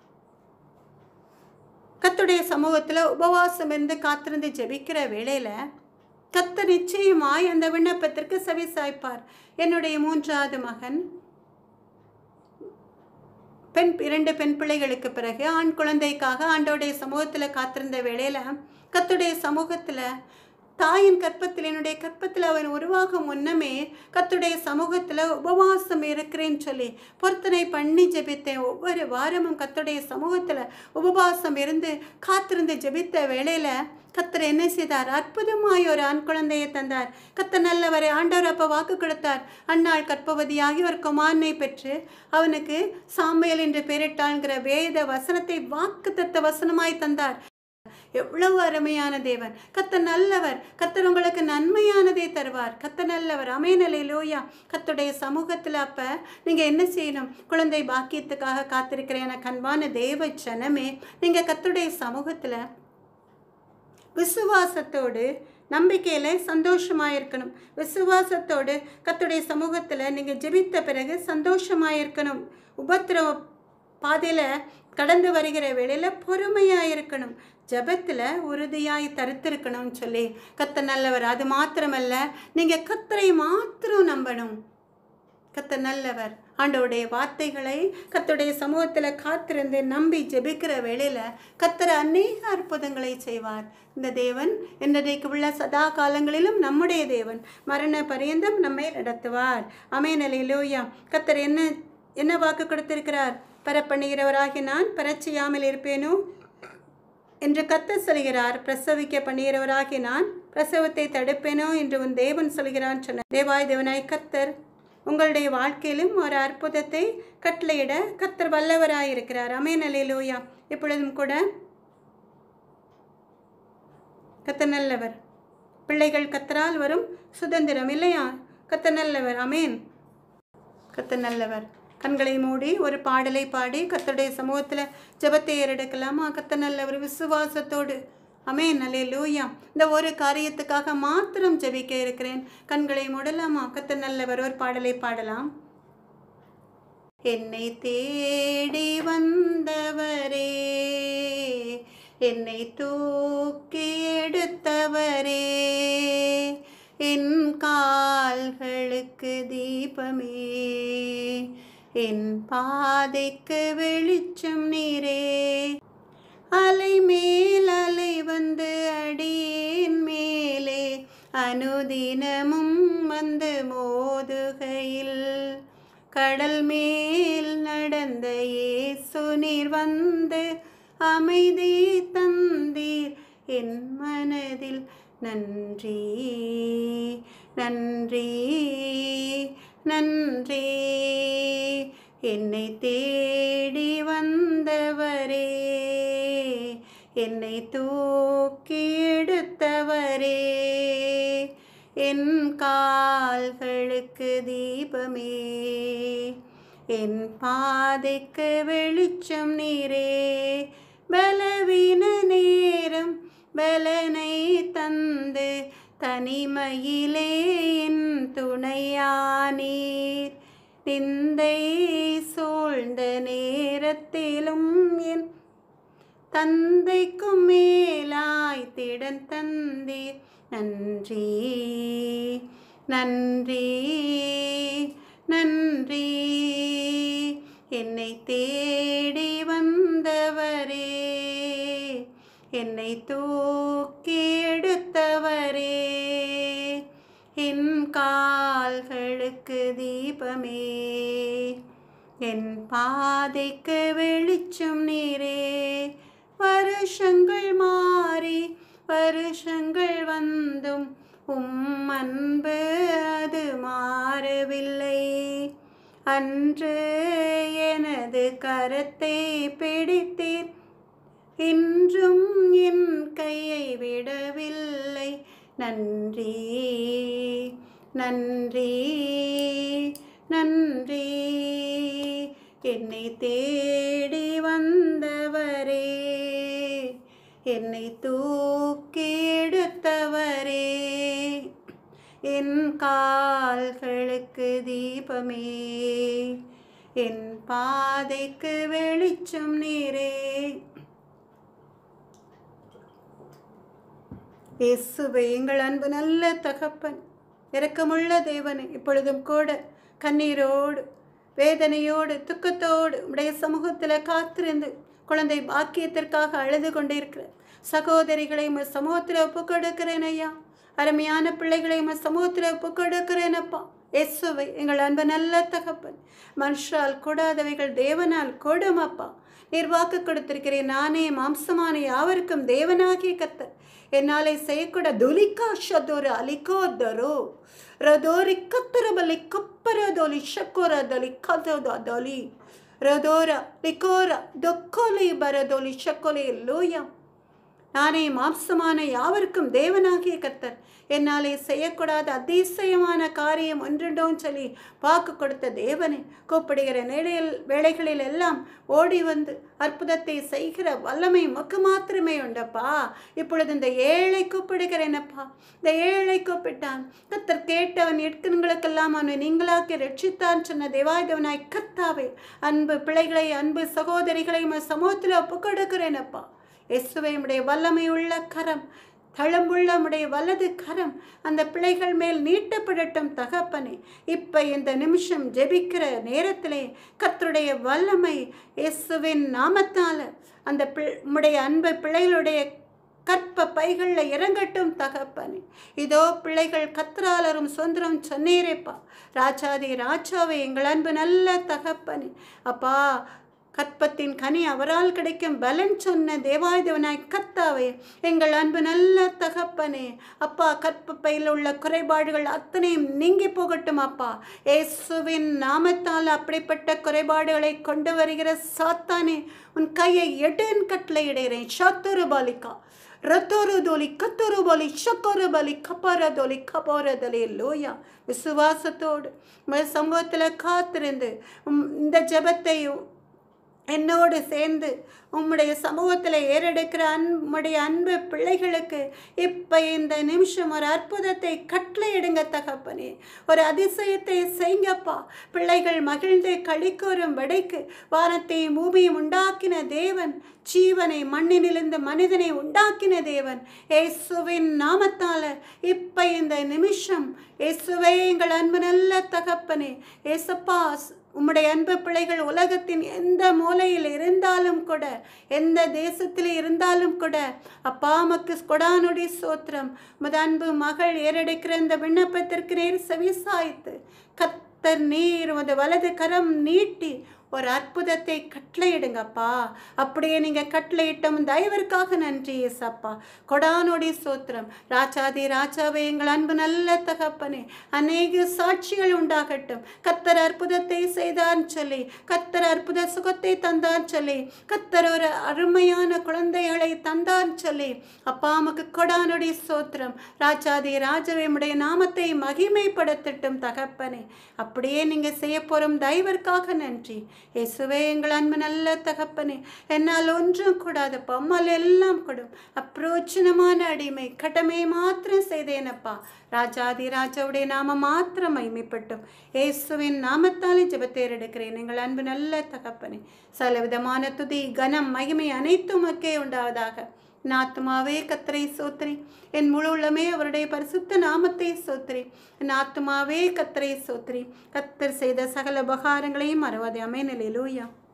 கத்துடைய சமூகத்தில் உபவாசம் இருந்து காத்திருந்து ஜெபிக்கிற வேளையில் கத்த நிச்சயமாய் அந்த விண்ணப்பத்திற்கு செவி சாய்ப்பார் என்னுடைய மூன்றாவது மகன் பெண் இரண்டு பெண் பிள்ளைகளுக்கு பிறகு ஆண் குழந்தைக்காக ஆண்டோடைய சமூகத்தில் காத்திருந்த வேளையில் கத்துடைய சமூகத்தில் தாயின் கற்பத்தில் என்னுடைய கற்பத்தில் அவன் உருவாகும் முன்னமே கத்துடைய சமூகத்தில் உபவாசம் இருக்கிறேன்னு சொல்லி பொருத்தனை பண்ணி ஜெபித்தேன் ஒவ்வொரு வாரமும் கத்துடைய சமூகத்தில் உபவாசம் இருந்து காத்திருந்து ஜெபித்த வேளையில் கத்தர் என்ன செய்தார் அற்புதமாய் ஒரு ஆண் குழந்தையை தந்தார் கத்த நல்லவரை ஆண்டவர் அப்போ வாக்கு கொடுத்தார் அன்னாள் கற்பவதியாகி ஒரு குமாரனை பெற்று அவனுக்கு சாம்பேல் என்று பெயரிட்டாள்ங்கிற வேத வசனத்தை வாக்கு தத்த வசனமாய் தந்தார் எவ்வளவு அருமையான தேவன் கத்த நல்லவர் கத்தர் உங்களுக்கு நன்மையானதை தருவார் கத்த நல்லவர் அமையநிலை லோயா கத்துடைய சமூகத்தில் அப்போ நீங்கள் என்ன செய்யணும் குழந்தை பாக்கியத்துக்காக காத்திருக்கிற எனக்கு அன்பான தேவ ஜனமே நீங்கள் கத்துடைய சமூகத்தில் விசுவாசத்தோடு நம்பிக்கையில் சந்தோஷமாக இருக்கணும் விசுவாசத்தோடு கத்துடைய சமூகத்தில் நீங்கள் ஜெபித்த பிறகு சந்தோஷமாக இருக்கணும் உபத்திரவ பாதையில் கடந்து வருகிற வேளையில் பொறுமையாக இருக்கணும் ஜெபத்தில் உறுதியாய் தருத்திருக்கணும்னு சொல்லி கத்த நல்லவர் அது மாத்திரமல்ல நீங்கள் கத்தரை மாத்திரம் நம்பணும் கத்த நல்லவர் ஆண்டவருடைய வார்த்தைகளை கத்தருடைய சமூகத்தில் காத்திருந்து நம்பி ஜெபிக்கிற வேளையில் கத்தர் அநேக அற்புதங்களை செய்வார் இந்த தேவன் இன்றைக்கு உள்ள சதா காலங்களிலும் நம்முடைய தேவன் மரண பரியந்தம் நம்மை நடத்துவார் அமையநிலையிலோயா கத்தர் என்ன என்ன வாக்கு கொடுத்திருக்கிறார் பெறப்பண்ணுகிறவராகி நான் பெறச்செய்யாமல் இருப்பேனோ என்று கத்த சொல்கிறார் பிரசவிக்க பண்ணுகிறவராகி நான் பிரசவத்தை தடுப்பேனோ என்று உன் தேவன் சொல்கிறான் சொன்ன தேவாய் தேவனாய் கத்தர் உங்களுடைய வாழ்க்கையிலும் ஒரு அற்புதத்தை கட்டளையிட கத்தர் வல்லவராயிருக்கிறார் அமேனலையிலோயா இப்பொழுதும் கூட கத்த நல்லவர் பிள்ளைகள் கத்தரால் வரும் சுதந்திரம் இல்லையா கத்த நல்லவர் அமேன் கத்த நல்லவர் கண்களை மூடி ஒரு பாடலை பாடி கத்தருடைய சமூகத்தில் ஜெபத்தை ஏறெடுக்கலாமா கத்த நல்லவர் விசுவாசத்தோடு அமேன் அல்லே லூயா இந்த ஒரு காரியத்துக்காக மாத்திரம் ஜெபிக்க இருக்கிறேன் கண்களை மூடலாமா கத்த நல்லவர் ஒரு பாடலை பாடலாம் என்னை தேடி வந்தவரே என்னை தூக்கி எடுத்தவரே என் கால்களுக்கு தீபமே என் பாதைக்கு வெளிச்சம் நீரே அலை மேல் அலை வந்து அடியேன் மேலே அனுதினமும் வந்து மோதுகையில் கடல் மேல் நடந்த இயேசு நீர் வந்து அமைதி தந்தீர் என் மனதில் நன்றி நன்றி நன்றி என்னை தேடி வந்தவரே என்னை தூக்கி எடுத்தவரே என் கால்களுக்கு தீபமே என் பாதைக்கு வெளிச்சம் நீரே பலவீன நேரம் பலனை தந்து தனிமையிலே என் துணையானீர் நிந்தை சூழ்ந்த நேரத்திலும் என் தந்தைக்கும் மேலாய் திடன் தந்தீர் நன்றி நன்றி நன்றி என்னை தேடி வந்தவரே என்னை தூக்கி எடுத்தவரே என் கால்களுக்கு தீபமே என் பாதைக்கு வெளிச்சம் நீரே வருஷங்கள் மாறி வருஷங்கள் வந்தும் உம் அன்பு அது மாறவில்லை அன்று எனது கரத்தை பிடித்தீர் இன்றும் என் கையை விடவில்லை நன்றி நன்றி நன்றி என்னை தேடி வந்தவரே என்னை தூக்கி எடுத்தவரே என் கால்களுக்கு தீபமே என் பாதைக்கு வெளிச்சம் நீரே இயேசுவே எங்கள் அன்பு நல்ல தகப்பன் இரக்கமுள்ள தேவனே இப்பொழுதும் கூட கண்ணீரோடு வேதனையோடு துக்கத்தோடு உடைய சமூகத்தில் காத்திருந்து குழந்தை பாக்கியத்திற்காக அழுது கொண்டிருக்கிற சகோதரிகளை உங்கள் சமூகத்தில் ஒப்புக் கொடுக்கிறேன் ஐயா அருமையான பிள்ளைகளை உங்கள் சமூகத்தில் ஒப்புக் கொடுக்கிறேன் அப்பா இயேசுவை எங்கள் அன்பு நல்ல தகப்பன் மனுஷால் கூடாதவைகள் தேவனால் கூடும் அப்பா நீர் வாக்கு கொடுத்திருக்கிறேன் நானே மாம்சமான யாவருக்கும் தேவனாகிய கத்தர் என்னாலே செய்யக்கூட துலிகா ஷதோர அலிகோதரோ ரதோரி கத்தரபலி கப்பரதோலி ஷக்கோரதலி கதோதலி ரதோர லிகோர தொக்கோலி பரதோலி ஷக்கோலி லூயா நானே மாம்சமான யாவருக்கும் தேவனாகிய கர்த்தர் என்னாலே செய்யக்கூடாத அதிசயமான காரியம் ஒன்றுண்டோன்னு சொல்லி வாக்கு கொடுத்த தேவனே கூப்பிடுகிற நிலையில் வேலைகளில் எல்லாம் ஓடி வந்து அற்புதத்தை செய்கிற வல்லமை மக்கு மாத்திரமே உண்டப்பா இப்பொழுது இந்த ஏழை கூப்பிடுகிறேனப்பா இந்த ஏழை கூப்பிட்டான் கத்தர் கேட்டவன் எட்கண்களுக்கெல்லாம் அவனை நீங்களாக்கி ரட்சித்தான் சொன்ன தேவாயுதவனாய் கத்தாவே அன்பு பிள்ளைகளை அன்பு சகோதரிகளை உமது சமூகத்தில் ஒப்புக் கொடுக்கிறேனப்பா இயேசுவை உடைய வல்லமை உள்ள கரம் தளம்புள்ள உடைய வலது கரம் அந்த பிள்ளைகள் மேல் நீட்டப்படட்டும் தகப்பனே இப்போ இந்த நிமிஷம் ஜெபிக்கிற நேரத்திலே கர்த்தருடைய வல்லமை இயேசுவின் நாமத்தால் அந்த பிள் உம்முடைய அன்பு பிள்ளைகளுடைய கற்ப பைகளில் இறங்கட்டும் தகப்பனே இதோ பிள்ளைகள் கத்ராலரும் சுதந்திரம் சொன்னீரேப்பா ராஜாதி ராஜாவே எங்கள் அன்பு நல்ல தகப்பனே அப்பா கற்பத்தின் கனி அவரால் கிடைக்கும் பலன் சொன்ன தேவாயுதவனாய் கத்தாவே எங்கள் அன்பு நல்ல தகப்பனே அப்பா கற்பப்பையில் உள்ள குறைபாடுகள் அத்தனையும் நீங்கி போகட்டும் அப்பா இயேசுவின் நாமத்தால் அப்படிப்பட்ட குறைபாடுகளை கொண்டு வருகிற சாத்தானே உன் கையை எட்டுன் கட்டளை இடைகிறேன் சத்துரு பாலிகா ரத்தோரு தோலி கத்தோரு பலி சக்கோரு பலி கப்பார தோலி கபோரதலி லோயா விசுவாசத்தோடு உங்கள் சமூகத்தில் காத்திருந்து உம் இந்த ஜெபத்தையும் என்னோடு சேர்ந்து உம்முடைய சமூகத்தில் ஏறெடுக்கிற அன்புடைய அன்பு பிள்ளைகளுக்கு இப்போ இந்த நிமிஷம் ஒரு அற்புதத்தை கட்டளையிடுங்க தகப்பனே ஒரு அதிசயத்தை செய்யுங்கப்பா பிள்ளைகள் மகிழ்ந்து களிக்கூறும் வடைக்கு வானத்தையும் பூமியும் உண்டாக்கின தேவன் ஜீவனை மண்ணிலிருந்து மனிதனை உண்டாக்கின தேவன் இயேசுவின் நாமத்தால இப்ப இந்த நிமிஷம் இயேசுவே எங்கள் அன்பு நல்ல தகப்பனே ஏசப்பா உம்முடைய அன்பு பிள்ளைகள் உலகத்தின் எந்த மூலையில் இருந்தாலும் கூட எந்த தேசத்தில் இருந்தாலும் கூட அப்பா மக்கு கொடானுடி சோத்திரம் உமது அன்பு மகள் ஏறெடுக்கிற இந்த விண்ணப்பத்திற்கு நேர் செவிசாய்த்து கத்தர் நீர் உமது வலது கரம் நீட்டி ஒரு அற்புதத்தை கட்டளையிடுங்கப்பா அப்படியே நீங்கள் கட்டளையிட்டும் தயவிற்காக நன்றி ஏசப்பா கொடானோடி சோத்திரம் ராஜாதி ராஜாவே எங்கள் அன்பு நல்ல தகப்பனே அநேக சாட்சிகள் உண்டாகட்டும் கத்தர் அற்புதத்தை செய்தான் சொல்லி கத்தர் அற்புத சுகத்தை தந்தான் சொல்லி கத்தர் ஒரு அருமையான குழந்தைகளை தந்தான் சொல்லி அப்பா நமக்கு கொடானொடி சோத்திரம் ராஜாதி ராஜாவே உடைய நாமத்தை மகிமைப்படுத்தட்டும் தகப்பனே அப்படியே நீங்கள் செய்ய போகிறோம் தயவிற்காக நன்றி இயேசுவே எங்கள் அன்பு நல்ல தகப்பனே என்னால் ஒன்றும் கூடாதப்பா அம்மால் எல்லாம் கொடும் அப்ரோச்சனமான அடிமை கடமை மாத்திரம் செய்தேனப்பா ராஜாதி ராஜாவுடைய நாம மாத்திரம் மைமைப்பட்டும் இயேசுவின் நாமத்தாலே ஜெபத்தேர் எடுக்கிறேன் எங்கள் அன்பு நல்ல தகப்பனே சகலவிதமான துதி கனம் மகிமை அனைத்தும் மக்கே உண்டாவதாக என் ஆத்துமாவே கத்தரை சோத்திரி என் முழு உள்ளமே அவருடைய பரிசுத்த நாமத்தை சோத்திரி என் ஆத்துமாவே கத்தரை சோத்திரி கத்தர் செய்த சகல உபகாரங்களையும் மறவாதே அமே நிலையிலூயா